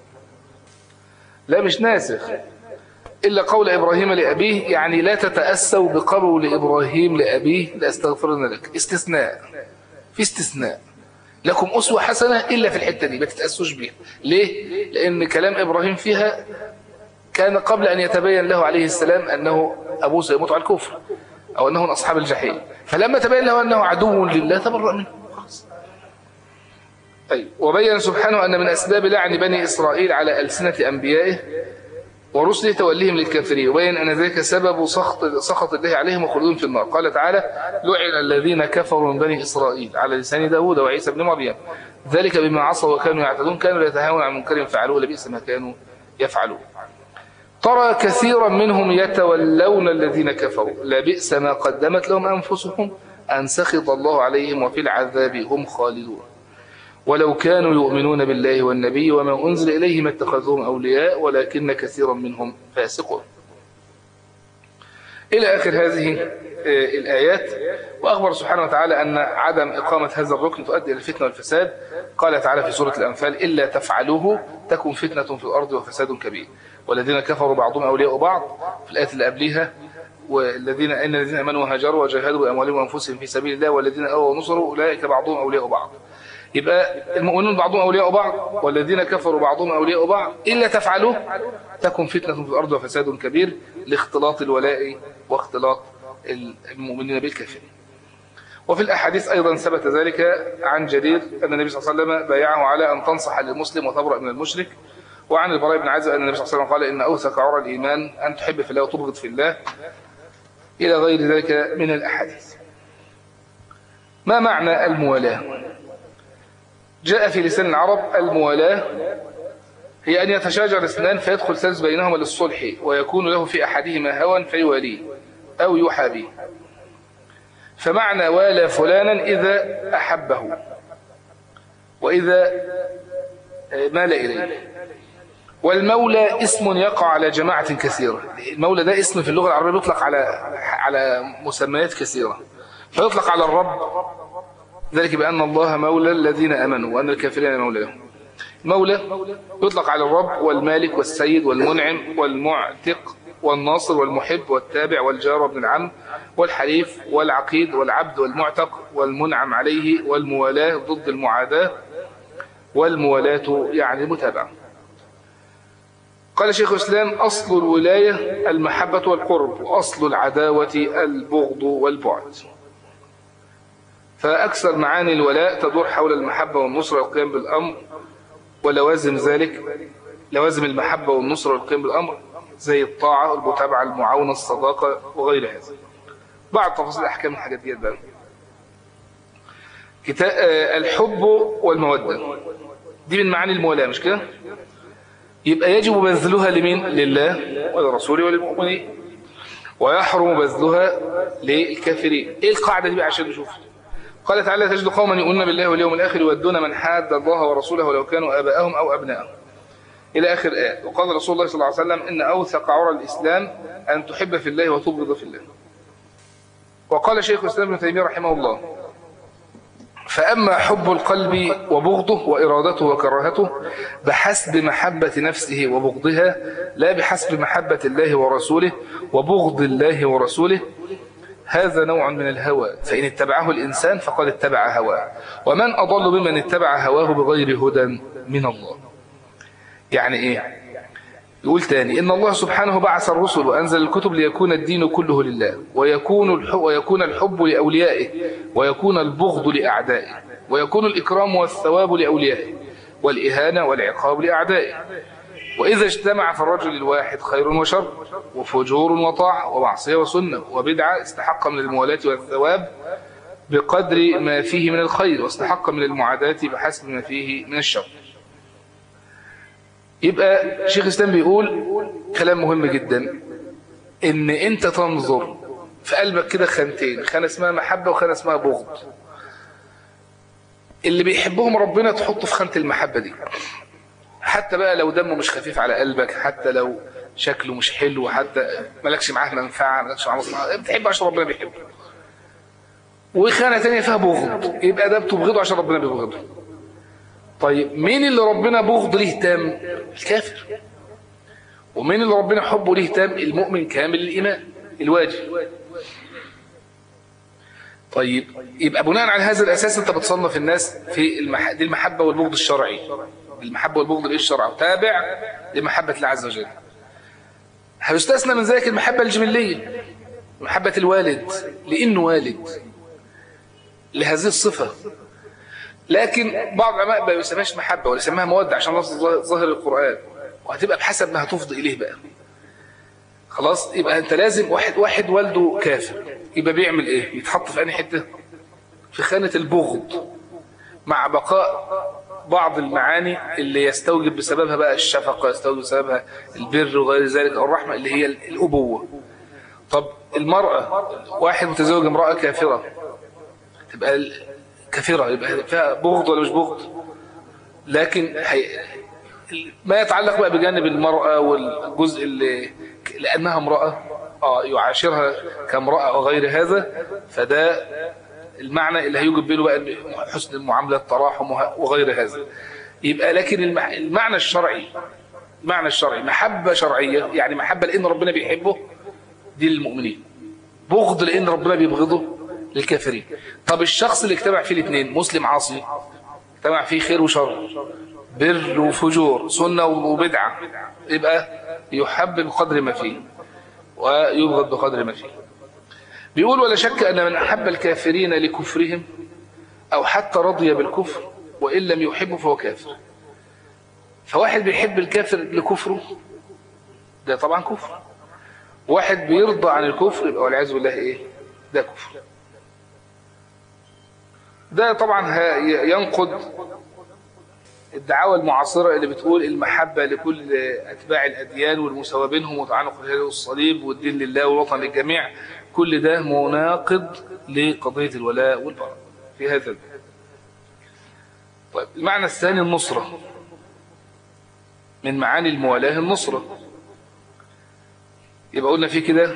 لا مش ناسخ إلا قول إبراهيم لأبيه يعني لا تتأسوا بقول إبراهيم لأبيه لأستغفرن لك استثناء في استثناء لكم أسوة حسنة إلا في الحتة دي ما تتأسوش بيها ليه؟ لأن كلام إبراهيم فيها كان قبل أن يتبين له عليه السلام أنه أبوه سيموت على الكفر أو أنه من أصحاب الجحيم فلما تبين له أنه عدو لله تبرأ منه طيب وبين سبحانه أن من أسباب لعن بني إسرائيل على ألسنة أنبيائه ورسله توليهم للكافرين وبين أن ذلك سبب سخط, سخط الله عليهم وخلودهم في النار قال تعالى لعن الذين كفروا من بني إسرائيل على لسان داود وعيسى بن مريم ذلك بما عصوا وكانوا يعتدون كانوا لا يتهاون عن منكر فعلوه لبئس ما كانوا يفعلون ترى كثيرا منهم يتولون الذين كفروا لبئس ما قدمت لهم أنفسهم أن سخط الله عليهم وفي العذاب هم خالدون ولو كانوا يؤمنون بالله والنبي وما أنزل إليه ما اتخذوهم أولياء ولكن كثيرا منهم فاسقون إلى آخر هذه آه، الآيات وأخبر سبحانه وتعالى أن عدم إقامة هذا الركن تؤدي إلى الفتنة والفساد قال تعالى في سورة الأنفال إلا تفعلوه تكن فتنة في الأرض وفساد كبير والذين كفروا بعضهم أولياء بعض في الآية اللي قبلها والذين إن الذين آمنوا وهاجروا وجاهدوا بأموالهم وأنفسهم في سبيل الله والذين أووا ونصروا أولئك بعضهم أولياء بعض يبقى المؤمنون بعضهم أولياء بعض والذين كفروا بعضهم أولياء بعض إلا تفعلوه تكن فتنة في الأرض وفساد كبير لاختلاط الولاء واختلاط المؤمنين بالكافرين وفي الأحاديث أيضا ثبت ذلك عن جرير أن النبي صلى الله عليه وسلم بايعه على أن تنصح للمسلم وتبرأ من المشرك وعن البراء بن عازب أن النبي صلى الله عليه وسلم قال إن أوثق عرى الإيمان أن تحب في الله وتبغض في الله إلى غير ذلك من الأحاديث ما معنى الموالاة جاء في لسان العرب الموالاة هي أن يتشاجر اثنان فيدخل ثالث بينهما للصلح ويكون له في أحدهما هوى فيواليه أو يحابيه فمعنى والى فلانا إذا أحبه وإذا مال إليه والمولى اسم يقع على جماعة كثيرة المولى ده اسم في اللغة العربية بيطلق على على مسميات كثيرة فيطلق على الرب ذلك بأن الله مولى الذين أمنوا وأن الكافرين مولاهم مولى يطلق على الرب والمالك والسيد والمنعم والمعتق والناصر والمحب والتابع والجار وابن العم والحليف والعقيد والعبد والمعتق والمنعم عليه والموالاة ضد المعاداة والموالاة يعني المتابعة قال شيخ الإسلام أصل الولاية المحبة والقرب وأصل العداوة البغض والبعد فأكثر معاني الولاء تدور حول المحبة والنصرة والقيام بالأمر ولوازم ذلك لوازم المحبة والنصرة والقيام بالأمر زي الطاعة المتابعة المعاونة الصداقة وغير هذا بعض تفاصيل أحكام الحاجات دي بقى كتاب الحب والمودة دي من معاني المولاة مش كده يبقى يجب بذلها لمين لله ولرسوله وللمؤمنين ويحرم بذلها للكافرين ايه القاعدة دي بقى عشان نشوف قال تعالى تجد قوما يؤمنون بالله واليوم الآخر يودون من حاد الله ورسوله ولو كانوا آباءهم أو أبناءهم إلى آخر آية وقال رسول الله صلى الله عليه وسلم إن أوثق عرى الإسلام أن تحب في الله وتبغض في الله وقال شيخ الإسلام ابن تيمية رحمه الله فأما حب القلب وبغضه وإرادته وكراهته بحسب محبة نفسه وبغضها لا بحسب محبة الله ورسوله وبغض الله ورسوله هذا نوع من الهوى فإن اتبعه الإنسان فقد اتبع هواه ومن أضل ممن اتبع هواه بغير هدى من الله يعني إيه يقول تاني إن الله سبحانه بعث الرسل وأنزل الكتب ليكون الدين كله لله ويكون الحب, ويكون الحب لأوليائه ويكون البغض لأعدائه ويكون الإكرام والثواب لأوليائه والإهانة والعقاب لأعدائه وإذا اجتمع في الرجل الواحد خير وشر وفجور وطاعة ومعصية وسنة وبدعة استحق من الموالاة والثواب بقدر ما فيه من الخير واستحق من المعاداة بحسب ما فيه من الشر يبقى شيخ الإسلام بيقول كلام مهم جدا ان انت تنظر في قلبك كده خانتين خانة اسمها محبة وخانة اسمها بغض اللي بيحبهم ربنا تحطه في خانة المحبة دي حتى بقى لو دمه مش خفيف على قلبك حتى لو شكله مش حلو حتى مالكش معاه منفعة مالكش معاه مصلحة بتحبه عشان ربنا بيحبه وخانة تانية فيها بغض يبقى ده بتبغضه عشان ربنا بيبغضه طيب مين اللي ربنا بغض ليه تام الكافر ومين اللي ربنا حبه ليه تام المؤمن كامل الإيمان الواجب طيب يبقى بناء على هذا الأساس أنت بتصنف الناس في المح... دي المحبة والبغض الشرعي المحبة والبغض الإيه الشرعي تابع لمحبة الله عز وجل هيستثنى من ذلك المحبة الجبلية محبة الوالد لأنه والد لهذه الصفة لكن بعض العلماء ما يسميهاش محبة ولا يسميها مودة عشان لفظ ظاهر القرآن وهتبقى بحسب ما هتفضي إليه بقى خلاص يبقى أنت لازم واحد واحد والده كافر يبقى بيعمل إيه يتحط في أي حتة في خانة البغض مع بقاء بعض المعاني اللي يستوجب بسببها بقى الشفقة يستوجب بسببها البر وغير ذلك أو الرحمة اللي هي الأبوة طب المرأة واحد متزوج امرأة كافرة تبقى كثيرة يبقى فيها بغض ولا مش بغض لكن حي... ما يتعلق بقى بجانب المرأة والجزء اللي لأنها امرأة آه يعاشرها كامرأة وغير هذا فده المعنى اللي هيوجب بينه بقى حسن المعاملة التراحم وغير هذا يبقى لكن المعنى الشرعي المعنى الشرعي محبة شرعية يعني محبة لأن ربنا بيحبه دي للمؤمنين بغض لأن ربنا بيبغضه للكافرين طب الشخص اللي اجتمع فيه الاثنين مسلم عاصي اجتمع فيه خير وشر بر وفجور سنة وبدعة يبقى يحب بقدر ما فيه ويبغض بقدر ما فيه بيقول ولا شك أن من أحب الكافرين لكفرهم أو حتى رضي بالكفر وإن لم يحبه فهو كافر فواحد بيحب الكافر لكفره ده طبعا كفر واحد بيرضى عن الكفر يبقى والعياذ بالله ايه ده كفر ده طبعا ينقض الدعاوى المعاصرة اللي بتقول المحبة لكل أتباع الأديان والمساواة بينهم وتعانق الهلال والصليب والدين لله والوطن للجميع كل ده مناقض لقضية الولاء والبراء في هذا الباب طيب المعنى الثاني النصرة من معاني الموالاة النصرة يبقى قلنا في كده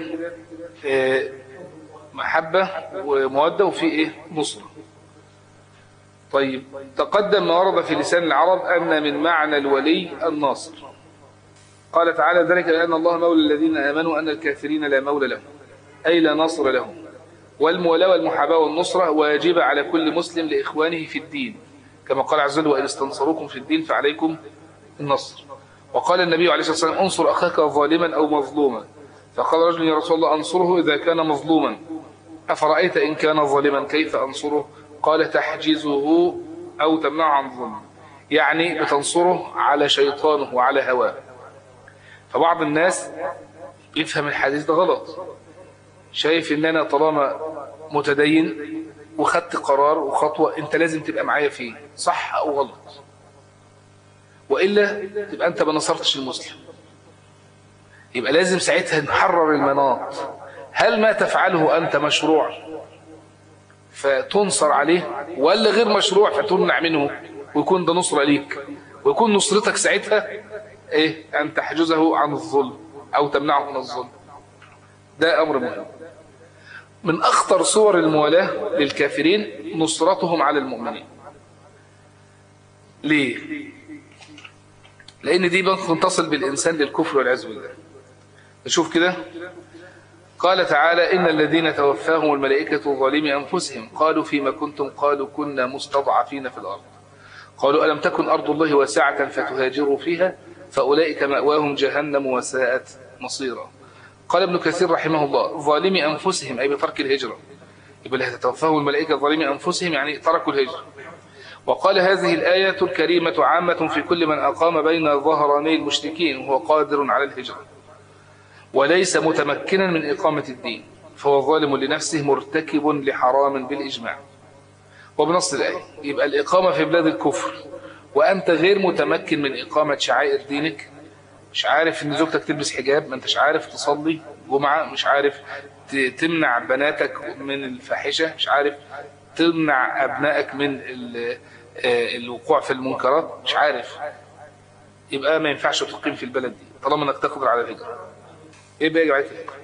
محبة ومودة وفي ايه نصرة طيب تقدم ما ورد في لسان العرب أن من معنى الولي الناصر قال تعالى ذلك لأن الله مولى الذين آمنوا أن الكافرين لا مولى لهم أي لا ناصر لهم والمولاة والمحاباة والنصرة واجبة على كل مسلم لإخوانه في الدين كما قال عز وجل وإن استنصروكم في الدين فعليكم النصر وقال النبي عليه الصلاة والسلام انصر أخاك ظالما أو مظلوما فقال رجل يا رسول الله أنصره إذا كان مظلوما أفرأيت إن كان ظالما كيف أنصره قال تحجزه أو تمنعه عن ظلم يعني بتنصره على شيطانه وعلى هواه فبعض الناس يفهم الحديث ده غلط شايف ان انا طالما متدين وخدت قرار وخطوة انت لازم تبقى معايا فيه صح او غلط وإلا تبقى انت ما نصرتش المسلم يبقى لازم ساعتها نحرر المناط هل ما تفعله أنت مشروع فتنصر عليه ولا غير مشروع فتمنع منه ويكون ده نصرة ليك ويكون نصرتك ساعتها ايه أن تحجزه عن الظلم أو تمنعه من الظلم ده أمر مهم من أخطر صور الموالاة للكافرين نصرتهم على المؤمنين ليه؟ لأن دي ممكن تصل بالإنسان للكفر والعياذ بالله نشوف كده قال تعالى إن الذين توفاهم الملائكة ظالمي أنفسهم قالوا فيما كنتم قالوا كنا مستضعفين في الأرض قالوا ألم تكن أرض الله واسعة فتهاجروا فيها فأولئك مأواهم جهنم وساءت مصيرا قال ابن كثير رحمه الله ظالمي أنفسهم أي بترك الهجرة يبقى اللي تتوفاهم الملائكة ظالمي أنفسهم يعني تركوا الهجرة وقال هذه الآية الكريمة عامة في كل من أقام بين ظهراني المشركين وهو قادر على الهجرة وليس متمكنا من إقامة الدين فهو ظالم لنفسه مرتكب لحرام بالإجماع وبنص الآية يبقى الإقامة في بلاد الكفر وأنت غير متمكن من إقامة شعائر دينك مش عارف ان زوجتك تلبس حجاب ما انتش عارف تصلي جمعة مش عارف تمنع بناتك من الفاحشة مش عارف تمنع أبنائك من الوقوع في المنكرات مش عارف يبقى ما ينفعش تقيم في البلد دي طالما انك تقدر على الهجرة ايه بقى يجب عليك الهجرة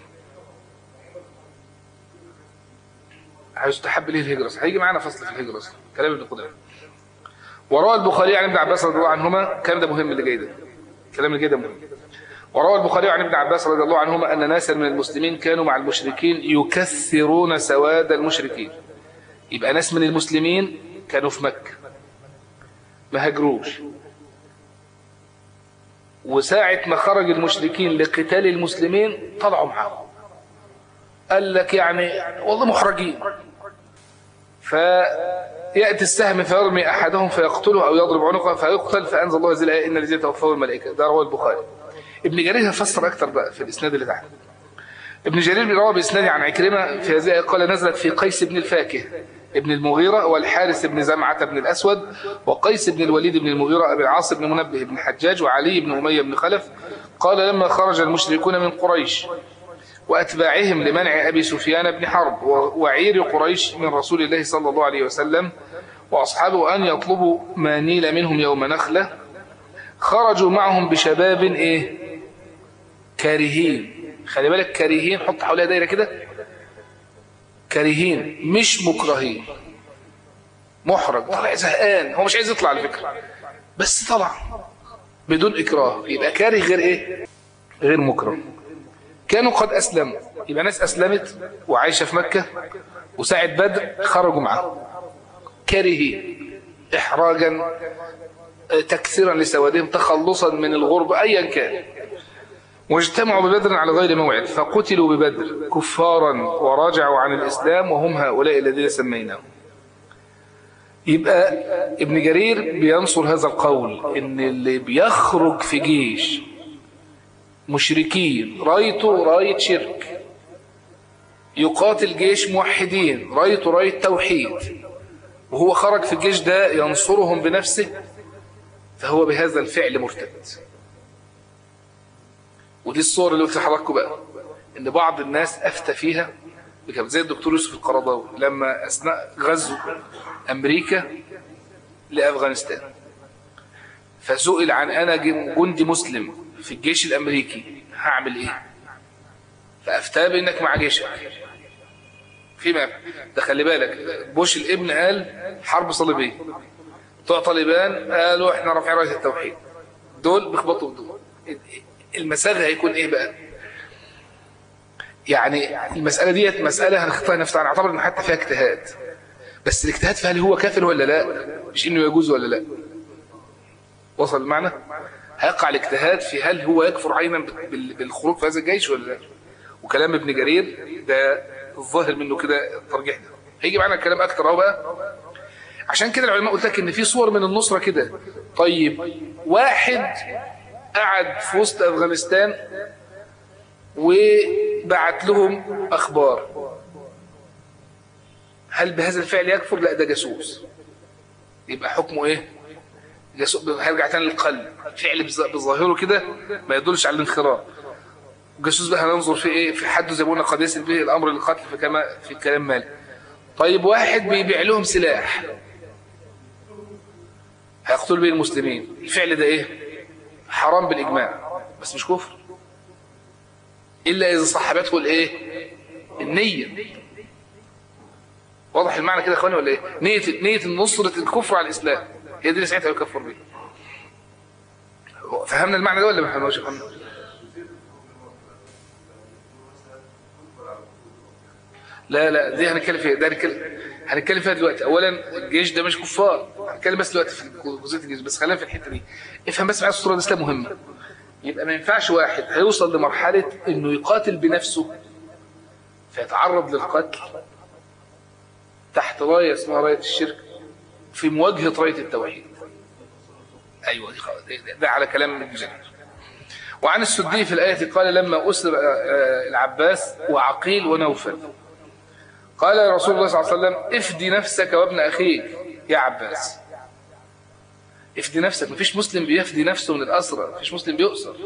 هيستحب ليه الهجرة هيجي معانا فصل في الهجرة اصلا كلام ابن قدامه وروى البخاري عن ابن عباس رضي الله عنهما الكلام ده مهم اللي جاي ده الكلام اللي جاي ده مهم وروى البخاري عن ابن عباس رضي الله عنهما أن ناسا من المسلمين كانوا مع المشركين يكثرون سواد المشركين يبقى ناس من المسلمين كانوا في مكة ما هاجروش وساعة ما خرج المشركين لقتال المسلمين طلعوا معاهم قال لك يعني والله محرجين فيأتي السهم فيرمي أحدهم فيقتله أو يضرب عنقه فيقتل فأنزل الله هذه الآية إن الذين توفوا الملائكة ده رواه البخاري ابن جرير فسر أكتر بقى في الإسناد اللي تحت ابن جرير روى بإسناد عن عكرمة في هذه الآية قال نزلت في قيس بن الفاكه ابن المغيرة والحارث بن زمعة بن الأسود وقيس بن الوليد بن المغيرة أبي العاص بن منبه بن حجاج وعلي بن أمية بن خلف قال لما خرج المشركون من قريش وأتباعهم لمنع أبي سفيان بن حرب وعير قريش من رسول الله صلى الله عليه وسلم وأصحابه أن يطلبوا ما نيل منهم يوم نخلة خرجوا معهم بشباب إيه كارهين خلي بالك كارهين حط حواليها دايره كده كارهين مش مكرهين محرج طلع زهقان هو مش عايز يطلع على فكره بس طلع بدون اكراه يبقى كاره غير ايه غير مكره كانوا قد اسلموا يبقى ناس اسلمت وعايشه في مكه وساعه بدر خرجوا معاه كارهين احراجا تكسيرا لسوادهم تخلصا من الغربة أيا كان واجتمعوا ببدر على غير موعد فقتلوا ببدر كفارا ورجعوا عن الإسلام وهم هؤلاء الذين سميناهم يبقى ابن جرير بينصر هذا القول ان اللي بيخرج في جيش مشركين رايته راية شرك يقاتل جيش موحدين رايته راية توحيد وهو خرج في الجيش ده ينصرهم بنفسه فهو بهذا الفعل مرتد ودي الصور اللي قلت لحضراتكم بقى ان بعض الناس افتى فيها كان زي الدكتور يوسف القرضاوي لما اثناء غزو امريكا لافغانستان فسئل عن انا جندي مسلم في الجيش الامريكي هعمل ايه فافتاه بانك مع جيشك فيما ده خلي بالك بوش الابن قال حرب صليبيه بتوع طالبان قالوا احنا رافعين رايه التوحيد دول بيخبطوا بدول المساغ هيكون ايه بقى يعني المسألة ديت مسألة هنخطيها نفتح نعتبر ان حتى فيها اجتهاد بس الاجتهاد فيها هل هو كافر ولا لا مش انه يجوز ولا لا وصل المعنى هيقع الاجتهاد في هل هو يكفر عينا بالخروج في هذا الجيش ولا لا وكلام ابن جرير ده الظاهر منه كده الترجيح ده هيجي معانا الكلام اكتر اهو بقى عشان كده العلماء قلت لك ان في صور من النصرة كده طيب واحد قعد في وسط افغانستان وبعت لهم اخبار هل بهذا الفعل يكفر لا ده جاسوس يبقى حكمه ايه جاسوس هيرجع تاني للقلب فعل بظاهره كده ما يدلش على الانخراط الجاسوس بقى هننظر في ايه في حد زي ما قلنا قد يصل به الامر للقتل في كما في كلام مالك طيب واحد بيبيع لهم سلاح هيقتل به المسلمين الفعل ده ايه حرام بالاجماع بس مش كفر الا اذا صاحبته الايه النيه واضح المعنى كده يا اخواني ولا ايه نيه نيه نصره الكفر على الاسلام هي دي اللي ساعتها يكفر بيها فهمنا المعنى ده ولا ما فهمناش يا لا لا دي هنتكلم فيها ده هنتكلم هنتكلم فيها دلوقتي اولا الجيش ده مش كفار هنتكلم بس دلوقتي في جزئيه الجيش بس خلينا في الحته دي افهم بس معايا الصوره دي مهمه يبقى ما ينفعش واحد هيوصل لمرحله انه يقاتل بنفسه فيتعرض للقتل تحت رايه اسمها رايه الشرك في مواجهه رايه التوحيد ايوه دي ده على كلام ابن جرير وعن السدي في الآية قال لما أسر العباس وعقيل ونوفل قال رسول الله صلى الله عليه وسلم افدي نفسك وابن أخيك يا عباس افدي نفسك مفيش مسلم بيفدي نفسه من الأسرى مفيش مسلم بيؤسر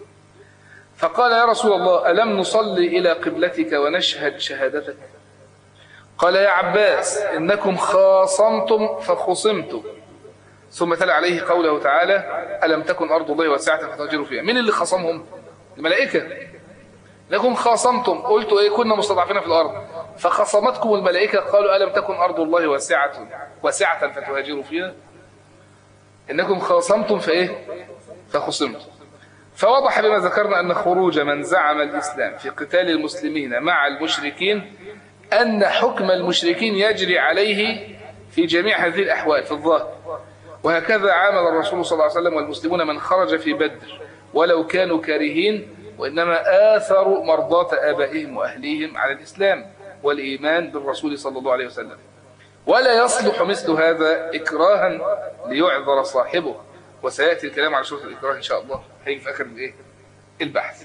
فقال يا رسول الله ألم نصلي إلى قبلتك ونشهد شهادتك قال يا عباس إنكم خاصمتم فخصمتم ثم تلا عليه قوله تعالى ألم تكن أرض الله واسعة فتهجروا فيها من اللي خصمهم الملائكة لكم خاصمتم قلتوا إيه كنا مستضعفين في الأرض فخصمتكم الملائكة قالوا ألم تكن أرض الله واسعة واسعة فتهاجروا فيها إنكم خاصمتم فإيه فخصمتم فوضح بما ذكرنا أن خروج من زعم الإسلام في قتال المسلمين مع المشركين أن حكم المشركين يجري عليه في جميع هذه الأحوال في الظاهر وهكذا عامل الرسول صلى الله عليه وسلم والمسلمون من خرج في بدر ولو كانوا كارهين وإنما آثروا مرضاة آبائهم وأهليهم على الإسلام والإيمان بالرسول صلى الله عليه وسلم ولا يصلح مثل هذا إكراها ليعذر صاحبه وسيأتي الكلام على شروط الإكراه إن شاء الله هيجي في آخر الإيه؟ البحث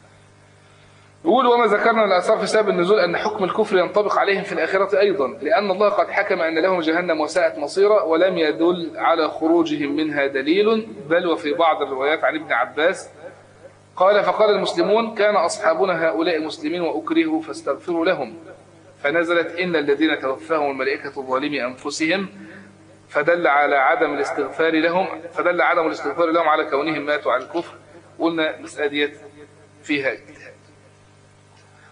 يقول وما ذكرنا الآثار في سبب النزول أن حكم الكفر ينطبق عليهم في الآخرة أيضا لأن الله قد حكم أن لهم جهنم وساءت مصيرا ولم يدل على خروجهم منها دليل بل وفي بعض الروايات عن ابن عباس قال فقال المسلمون كان أصحابنا هؤلاء مسلمين وأكرهوا فاستغفروا لهم فنزلت إن الذين توفاهم الملائكة ظالمي أنفسهم فدل على عدم الاستغفار لهم فدل عدم الاستغفار لهم على كونهم ماتوا على الكفر قلنا المسألة ديت فيها اجتهاد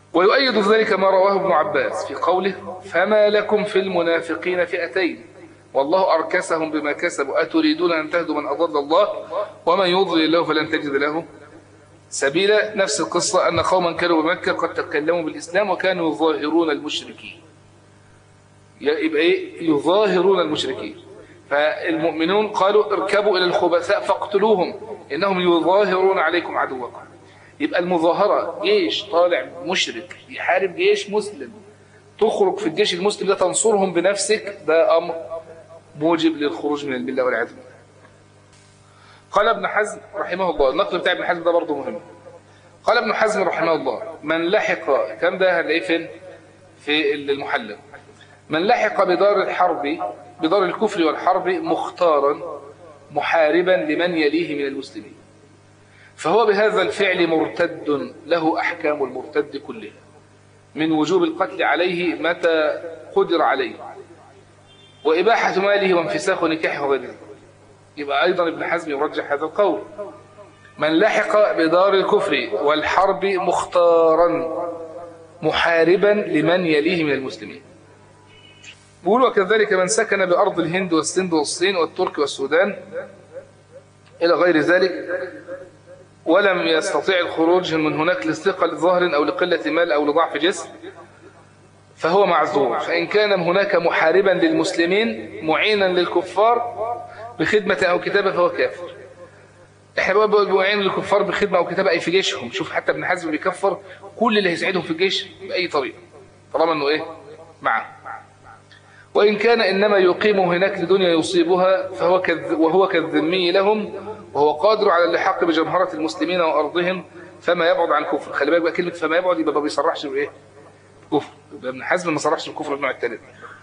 ويؤيد ذلك ما رواه ابن عباس في قوله فما لكم في المنافقين فئتين والله أركسهم بما كسبوا أتريدون أن تهدوا من أضل الله ومن يضلل الله فلن تجد له سبيلا نفس القصة أن قوما كانوا بمكة قد تكلموا بالإسلام وكانوا يظاهرون المشركين يبقى إيه يظاهرون المشركين فالمؤمنون قالوا اركبوا إلى الخبثاء فاقتلوهم إنهم يظاهرون عليكم عدوكم يبقى المظاهرة جيش طالع مشرك يحارب جيش مسلم تخرج في الجيش المسلم ده تنصرهم بنفسك ده أمر موجب للخروج من الملة والعياذ بالله قال ابن حزم رحمه الله النقل بتاع ابن حزم ده برضه مهم قال ابن حزم رحمه الله من لحق كم ده هنلاقيه فين في المحلل من لحق بدار الحرب بدار الكفر والحرب مختارا محاربا لمن يليه من المسلمين فهو بهذا الفعل مرتد له أحكام المرتد كلها من وجوب القتل عليه متى قدر عليه وإباحة ماله وانفساخ نكاحه وغير ذلك يبقى أيضا ابن حزم يرجح هذا القول من لحق بدار الكفر والحرب مختارا محاربا لمن يليه من المسلمين بيقول وكذلك من سكن بأرض الهند والسند والصين والترك والسودان إلى غير ذلك ولم يستطيع الخروج من هناك لثقل ظهر أو لقلة مال أو لضعف جسم فهو معذور فإن كان هناك محاربا للمسلمين معينا للكفار بخدمة أو كتابة فهو كافر احنا بقى بقى معين للكفار بخدمة أو كتابة أي في جيشهم شوف حتى ابن حزم بيكفر كل اللي هيساعدهم في الجيش بأي طريقة طالما أنه إيه معه وإن كان إنما يقيم هناك لدنيا يصيبها فهو كذ وهو كالذمي لهم وهو قادر على اللحاق بجمهرة المسلمين وأرضهم فما يبعد عن كفر خلي بالك بقى كلمة فما يبعد يبقى ما بيصرحش بإيه كفر يبقى ابن حزم ما صرحش بالكفر النوع الثالث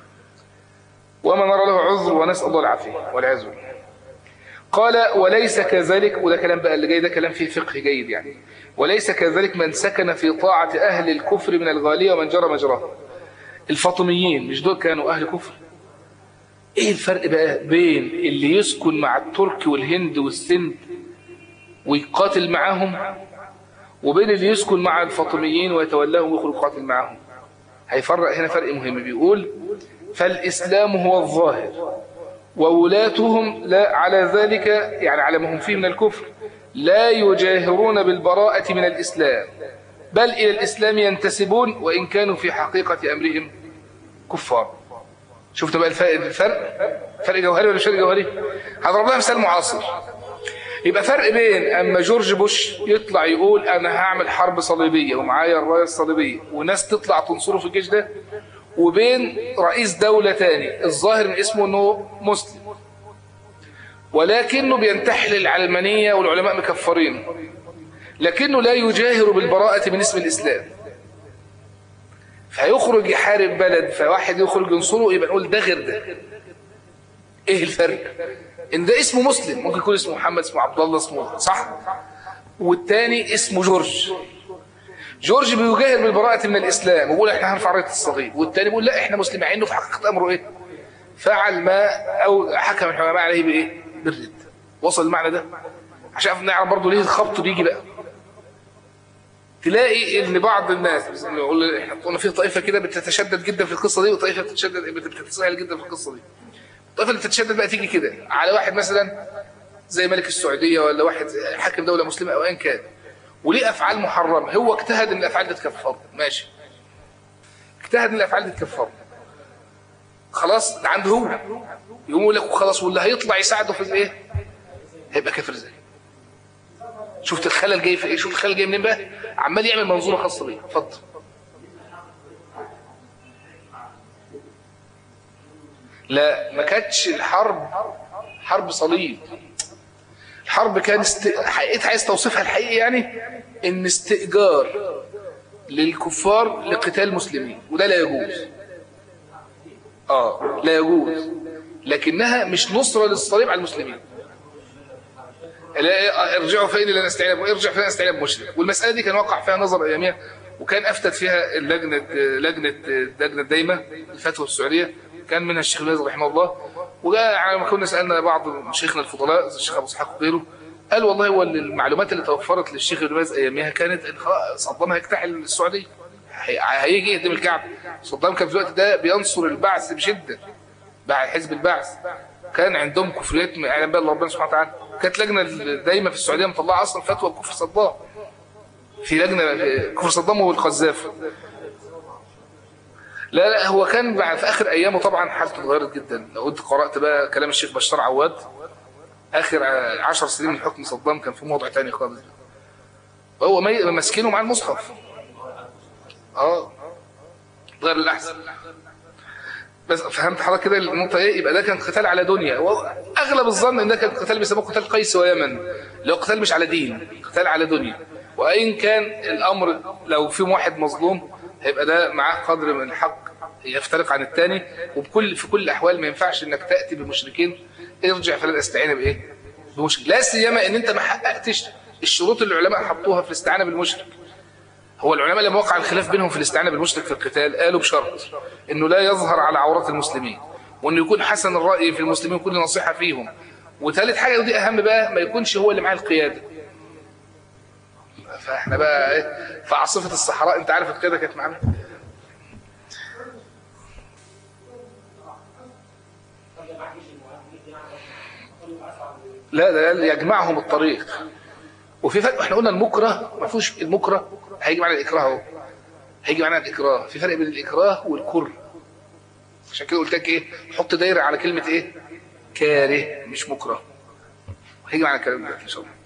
وما نرى له عذر ونسأل الله العافية والعياذ بالله قال وليس كذلك وده كلام بقى اللي جاي ده كلام فيه فقه جيد يعني وليس كذلك من سكن في طاعة أهل الكفر من الغالية ومن جرى مجراه الفاطميين مش دول كانوا أهل كفر ايه الفرق بقى بين اللي يسكن مع الترك والهند والسند ويقاتل معاهم وبين اللي يسكن مع الفاطميين ويتولاهم ويخرج يقاتل معاهم هيفرق هنا فرق مهم بيقول فالإسلام هو الظاهر وولاتهم لا على ذلك يعني على ما هم فيه من الكفر لا يجاهرون بالبراءة من الإسلام بل إلى الإسلام ينتسبون وإن كانوا في حقيقة أمرهم كفار شفت بقى الفرق الفرق فرق جوهري ولا فرق جوهري هضرب لها مثال معاصر يبقى فرق بين اما جورج بوش يطلع يقول انا هعمل حرب صليبيه ومعايا الرايه الصليبيه وناس تطلع تنصره في الجيش ده وبين رئيس دوله تاني الظاهر من اسمه انه مسلم ولكنه بينتحل العلمانيه والعلماء مكفرينه لكنه لا يجاهر بالبراءه من اسم الاسلام فيخرج يحارب بلد فواحد يخرج ينصره يبقى نقول ده غير ده ايه الفرق ان ده اسمه مسلم ممكن يكون اسمه محمد اسمه عبد الله اسمه صح والتاني اسمه جورج جورج بيجاهر بالبراءة من الإسلام ويقول احنا هنرفع راية الصليب والتاني بيقول لا احنا مسلمين انه في حقيقة أمره ايه فعل ما أو حكم الحكماء عليه بايه بالرد وصل المعنى ده عشان نعرف برضه ليه الخبط بيجي بقى تلاقي ان بعض الناس يقول احنا قلنا في طائفه كده بتتشدد جدا في القصه دي وطائفه بتتشدد بتتساهل جدا في القصه دي الطائفه اللي بتتشدد بقى تيجي كده على واحد مثلا زي ملك السعوديه ولا واحد حاكم دوله مسلمه او ايا كان وليه افعال محرمه هو اجتهد ان الافعال دي تكفره ماشي اجتهد ان الافعال دي تكفره خلاص ده عنده هو يقوم يقول لك خلاص واللي هيطلع يساعده في الايه هيبقى كافر زي شفت الخلل جاي في ايه شفت الخلل جاي منين بقى عمال يعمل منظومه خاصه بيه اتفضل لا ما كانتش الحرب حرب صليب الحرب كان است... حقيقتها عايز توصفها الحقيقي يعني ان استئجار للكفار لقتال المسلمين وده لا يجوز اه لا يجوز لكنها مش نصرة للصليب على المسلمين لا ارجعوا فإني لن استعين ارجع فإني استعين بمشرك والمسألة دي كان وقع فيها نظر أياميها وكان أفتت فيها اللجنة لجنة لجنة دايمة الفتوى السعودية كان منها الشيخ الباز رحمه الله وجاء على ما كنا سألنا بعض شيخنا الفضلاء الشيخ أبو اسحاق وغيره قال والله هو المعلومات اللي توفرت للشيخ الباز أياميها كانت إن خلاص صدام هيجتاح السعودية هي- هيجي يهدم الكعبة صدام كان في الوقت ده بينصر البعث بشدة بعد حزب البعث كان عندهم كفريات من اعلام بقى ربنا سبحانه وتعالى كانت لجنة دايما في السعودية مطلعة اصلا فتوى بكفر صدام في لجنة في كفر صدام والقذافي لا لا هو كان بعد في اخر ايامه طبعا حالته اتغيرت جدا لو انت قرات بقى كلام الشيخ بشار عواد اخر ع- عشر سنين من حكم صدام كان في موضع تاني خالص هو مي- ماسكينه مع المصحف اه غير الاحسن بس فهمت حضرتك كده النقطه ايه يبقى ده كان قتال على دنيا واغلب الظن ان ده كان قتال بيسموه قتال قيس ويمن اللي هو قتال مش على دين قتال على دنيا وان كان الامر لو في واحد مظلوم هيبقى ده معاه قدر من الحق يفترق عن الثاني وبكل في كل الاحوال ما ينفعش انك تاتي بمشركين ارجع فلا استعين بايه بمشرك لا سيما ان انت ما حققتش الشروط اللي العلماء حطوها في الاستعانه بالمشرك هو العلماء لما وقع الخلاف بينهم في الاستعانة بالمشرك في القتال قالوا بشرط انه لا يظهر على عورات المسلمين وانه يكون حسن الرأي في المسلمين وكل نصيحة فيهم وثالث حاجة ودي اهم بقى ما يكونش هو اللي معاه القيادة فاحنا بقى ايه في عاصفة الصحراء انت عارف القيادة كانت معانا لا ده قال يجمعهم الطريق وفي فرق احنا قلنا المكره ما فيهوش المكره هيجي معنا الاكراه اهو هيجي معنا الاكراه في فرق بين الاكراه والكره عشان كده قلت لك ايه حط دايره على كلمه ايه كاره مش مكره هيجي معنا الكلام ده ان شاء الله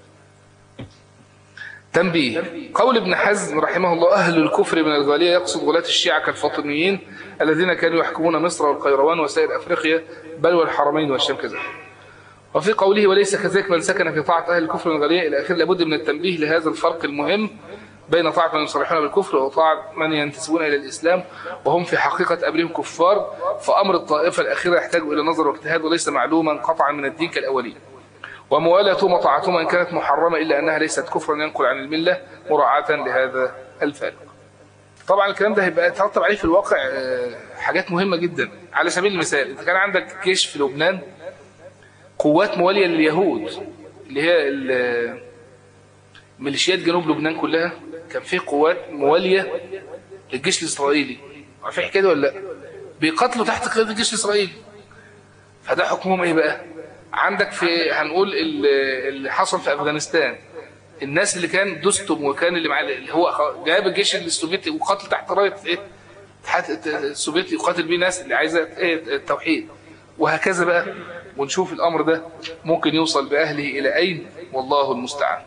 تنبيه قول ابن حزم رحمه الله أهل الكفر من الغالية يقصد غلاة الشيعة كالفاطميين الذين كانوا يحكمون مصر والقيروان وسائر أفريقيا بل والحرمين والشام كذلك وفي قوله وليس كذلك من سكن في طاعة أهل الكفر من الغالية إلى آخره لابد من التنبيه لهذا الفرق المهم بين طاعة من يصرحون بالكفر وطاعة من ينتسبون إلى الإسلام وهم في حقيقة أمرهم كفار فأمر الطائفة الأخيرة يحتاج إلى نظر واجتهاد وليس معلوما قطعا من الدين كالأولين وموالاتهم وطاعتهم إن كانت محرمة إلا أنها ليست كفرا ينقل عن الملة مراعاة لهذا الفارق طبعا الكلام ده هيبقى يترتب عليه في الواقع آه، حاجات مهمة جدا على سبيل المثال انت كان عندك جيش في لبنان قوات موالية لليهود اللي هي ال- ميليشيات جنوب لبنان كلها كان في قوات موالية للجيش الإسرائيلي عارفين الحكاية دي ولا لا بيقاتلوا تحت قيادة الجيش الإسرائيلي فده حكمهم ايه بقى عندك في هنقول ال- اللي حصل في أفغانستان الناس اللي كان دوستم وكان اللي معاه اللي هو خ- جاب الجيش السوفيتي وقاتل تحت رايه ايه الاتحاد السوفيتي يقاتل بيه ناس اللي عايزه ايه التوحيد وهكذا بقى ونشوف الامر ده ممكن يوصل باهله الى اين والله المستعان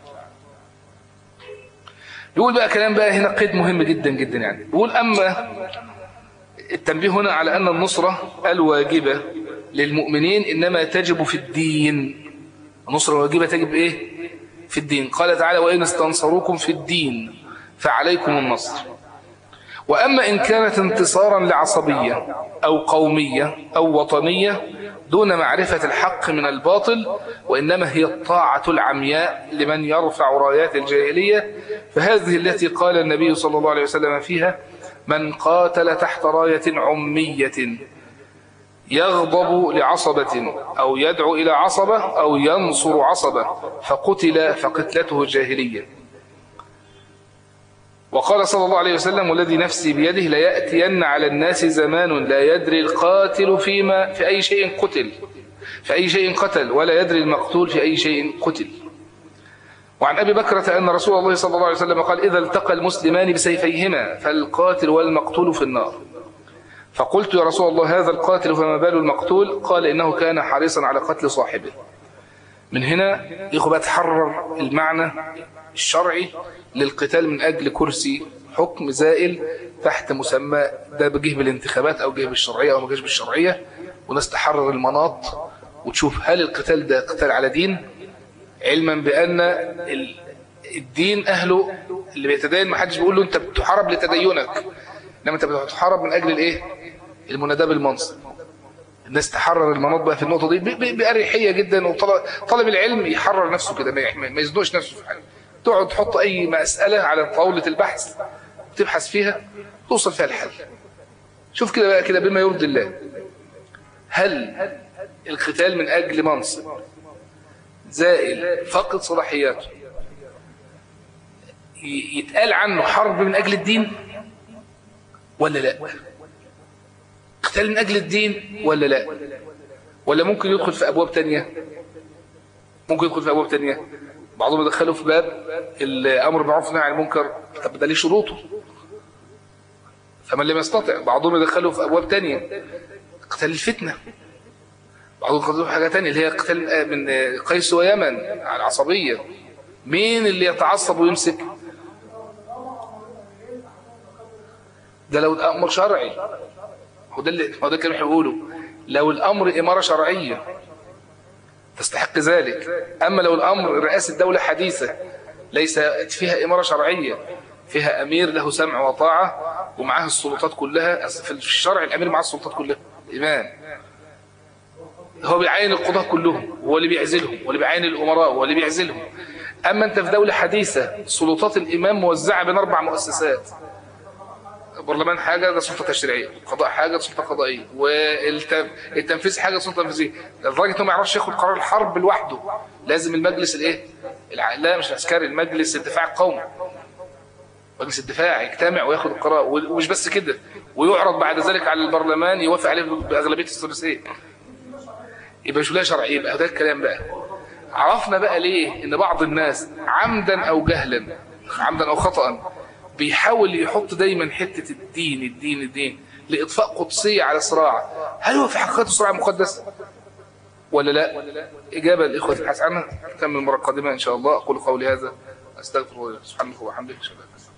يقول بقى كلام بقى هنا قيد مهم جدا جدا يعني يقول اما التنبيه هنا على ان النصره الواجبه للمؤمنين انما تجب في الدين النصره الواجبه تجب ايه في الدين قال تعالى وإن استنصروكم في الدين فعليكم النصر وأما إن كانت انتصارا لعصبية أو قومية أو وطنية دون معرفة الحق من الباطل وإنما هي الطاعة العمياء لمن يرفع رايات الجاهلية فهذه التي قال النبي صلى الله عليه وسلم فيها من قاتل تحت راية عمية يغضب لعصبة أو يدعو إلى عصبة أو ينصر عصبة فقتل فقتلته جاهلية وقال صلى الله عليه وسلم والذي نفسي بيده ليأتين على الناس زمان لا يدري القاتل فيما في أي شيء قتل في أي شيء قتل ولا يدري المقتول في أي شيء قتل وعن أبي بكرة أن رسول الله صلى الله عليه وسلم قال إذا التقى المسلمان بسيفيهما فالقاتل والمقتول في النار فقلت يا رسول الله هذا القاتل فما بال المقتول قال إنه كان حريصا على قتل صاحبه من هنا يخو بقى تحرر المعنى الشرعي للقتال من أجل كرسي حكم زائل تحت مسمى ده بجيه بالانتخابات أو جيه بالشرعية أو ما جيش بالشرعية وناس تحرر المناط وتشوف هل القتال ده قتال على دين علما بأن ال- الدين أهله اللي بيتدين ما حدش بيقول له أنت بتحارب لتدينك انما انت بتحارب من اجل الايه المناداه بالمنصب الناس تحرر المناط بقى في النقطه دي ب- ب- باريحيه جدا وطالب العلم يحرر نفسه كده ما يح- ما يزنقش نفسه في حاجه تقعد تحط اي مساله على طاوله البحث تبحث فيها توصل فيها الحل شوف كده بقى كده بما يرضي الله هل القتال من اجل منصب زائل فقد صلاحياته ي- يتقال عنه حرب من اجل الدين ولا لا قتال من أجل الدين ولا لا ولا ممكن يدخل في أبواب تانية ممكن يدخل في أبواب تانية بعضهم يدخلوا في باب الأمر بالمعروف والنهي عن المنكر طب ده ليه شروطه فمن لم يستطع بعضهم يدخلوا في أبواب تانية قتال الفتنة بعضهم يدخلوا في حاجة تانية اللي هي قتال من قيس ويمن على العصبية مين اللي يتعصب ويمسك ده لو الأمر شرعي هو ده اللي هو ده كانوا بيقولوا لو الأمر إمارة شرعية تستحق ذلك أما لو الأمر رئاسة دولة حديثة ليس فيها إمارة شرعية فيها أمير له سمع وطاعة ومعاه السلطات كلها في الشرع الأمير معاه السلطات كلها الإمام هو بيعين القضاة كلهم هو اللي بيعزلهم هو اللي بيعين الأمراء هو اللي بيعزلهم أما أنت في دولة حديثة سلطات الإمام موزعة بين أربع مؤسسات البرلمان حاجة ده سلطة تشريعية القضاء حاجة ده سلطة قضائية والتنفيذ حاجة سلطة تنفيذية لدرجة انه ما يعرفش ياخد قرار الحرب لوحده لازم المجلس الايه الع... لا مش العسكري المجلس الدفاع القومي مجلس الدفاع يجتمع وياخد القرار ومش بس كده ويعرض بعد ذلك على البرلمان يوافق عليه بأغلبية الثلاثية يبقى مش لا شرعي يبقى ده الكلام بقى عرفنا بقى ليه ان بعض الناس عمدا او جهلا عمدا او خطأ بيحاول يحط دايما حتة الدين الدين الدين لإطفاء قدسية على صراع هل هو في حقيقة صراع مقدس ولا لا إجابة الإخوة الحس عنها نكمل المرة القادمة إن شاء الله أقول قولي هذا أستغفر الله سبحانه وبحمده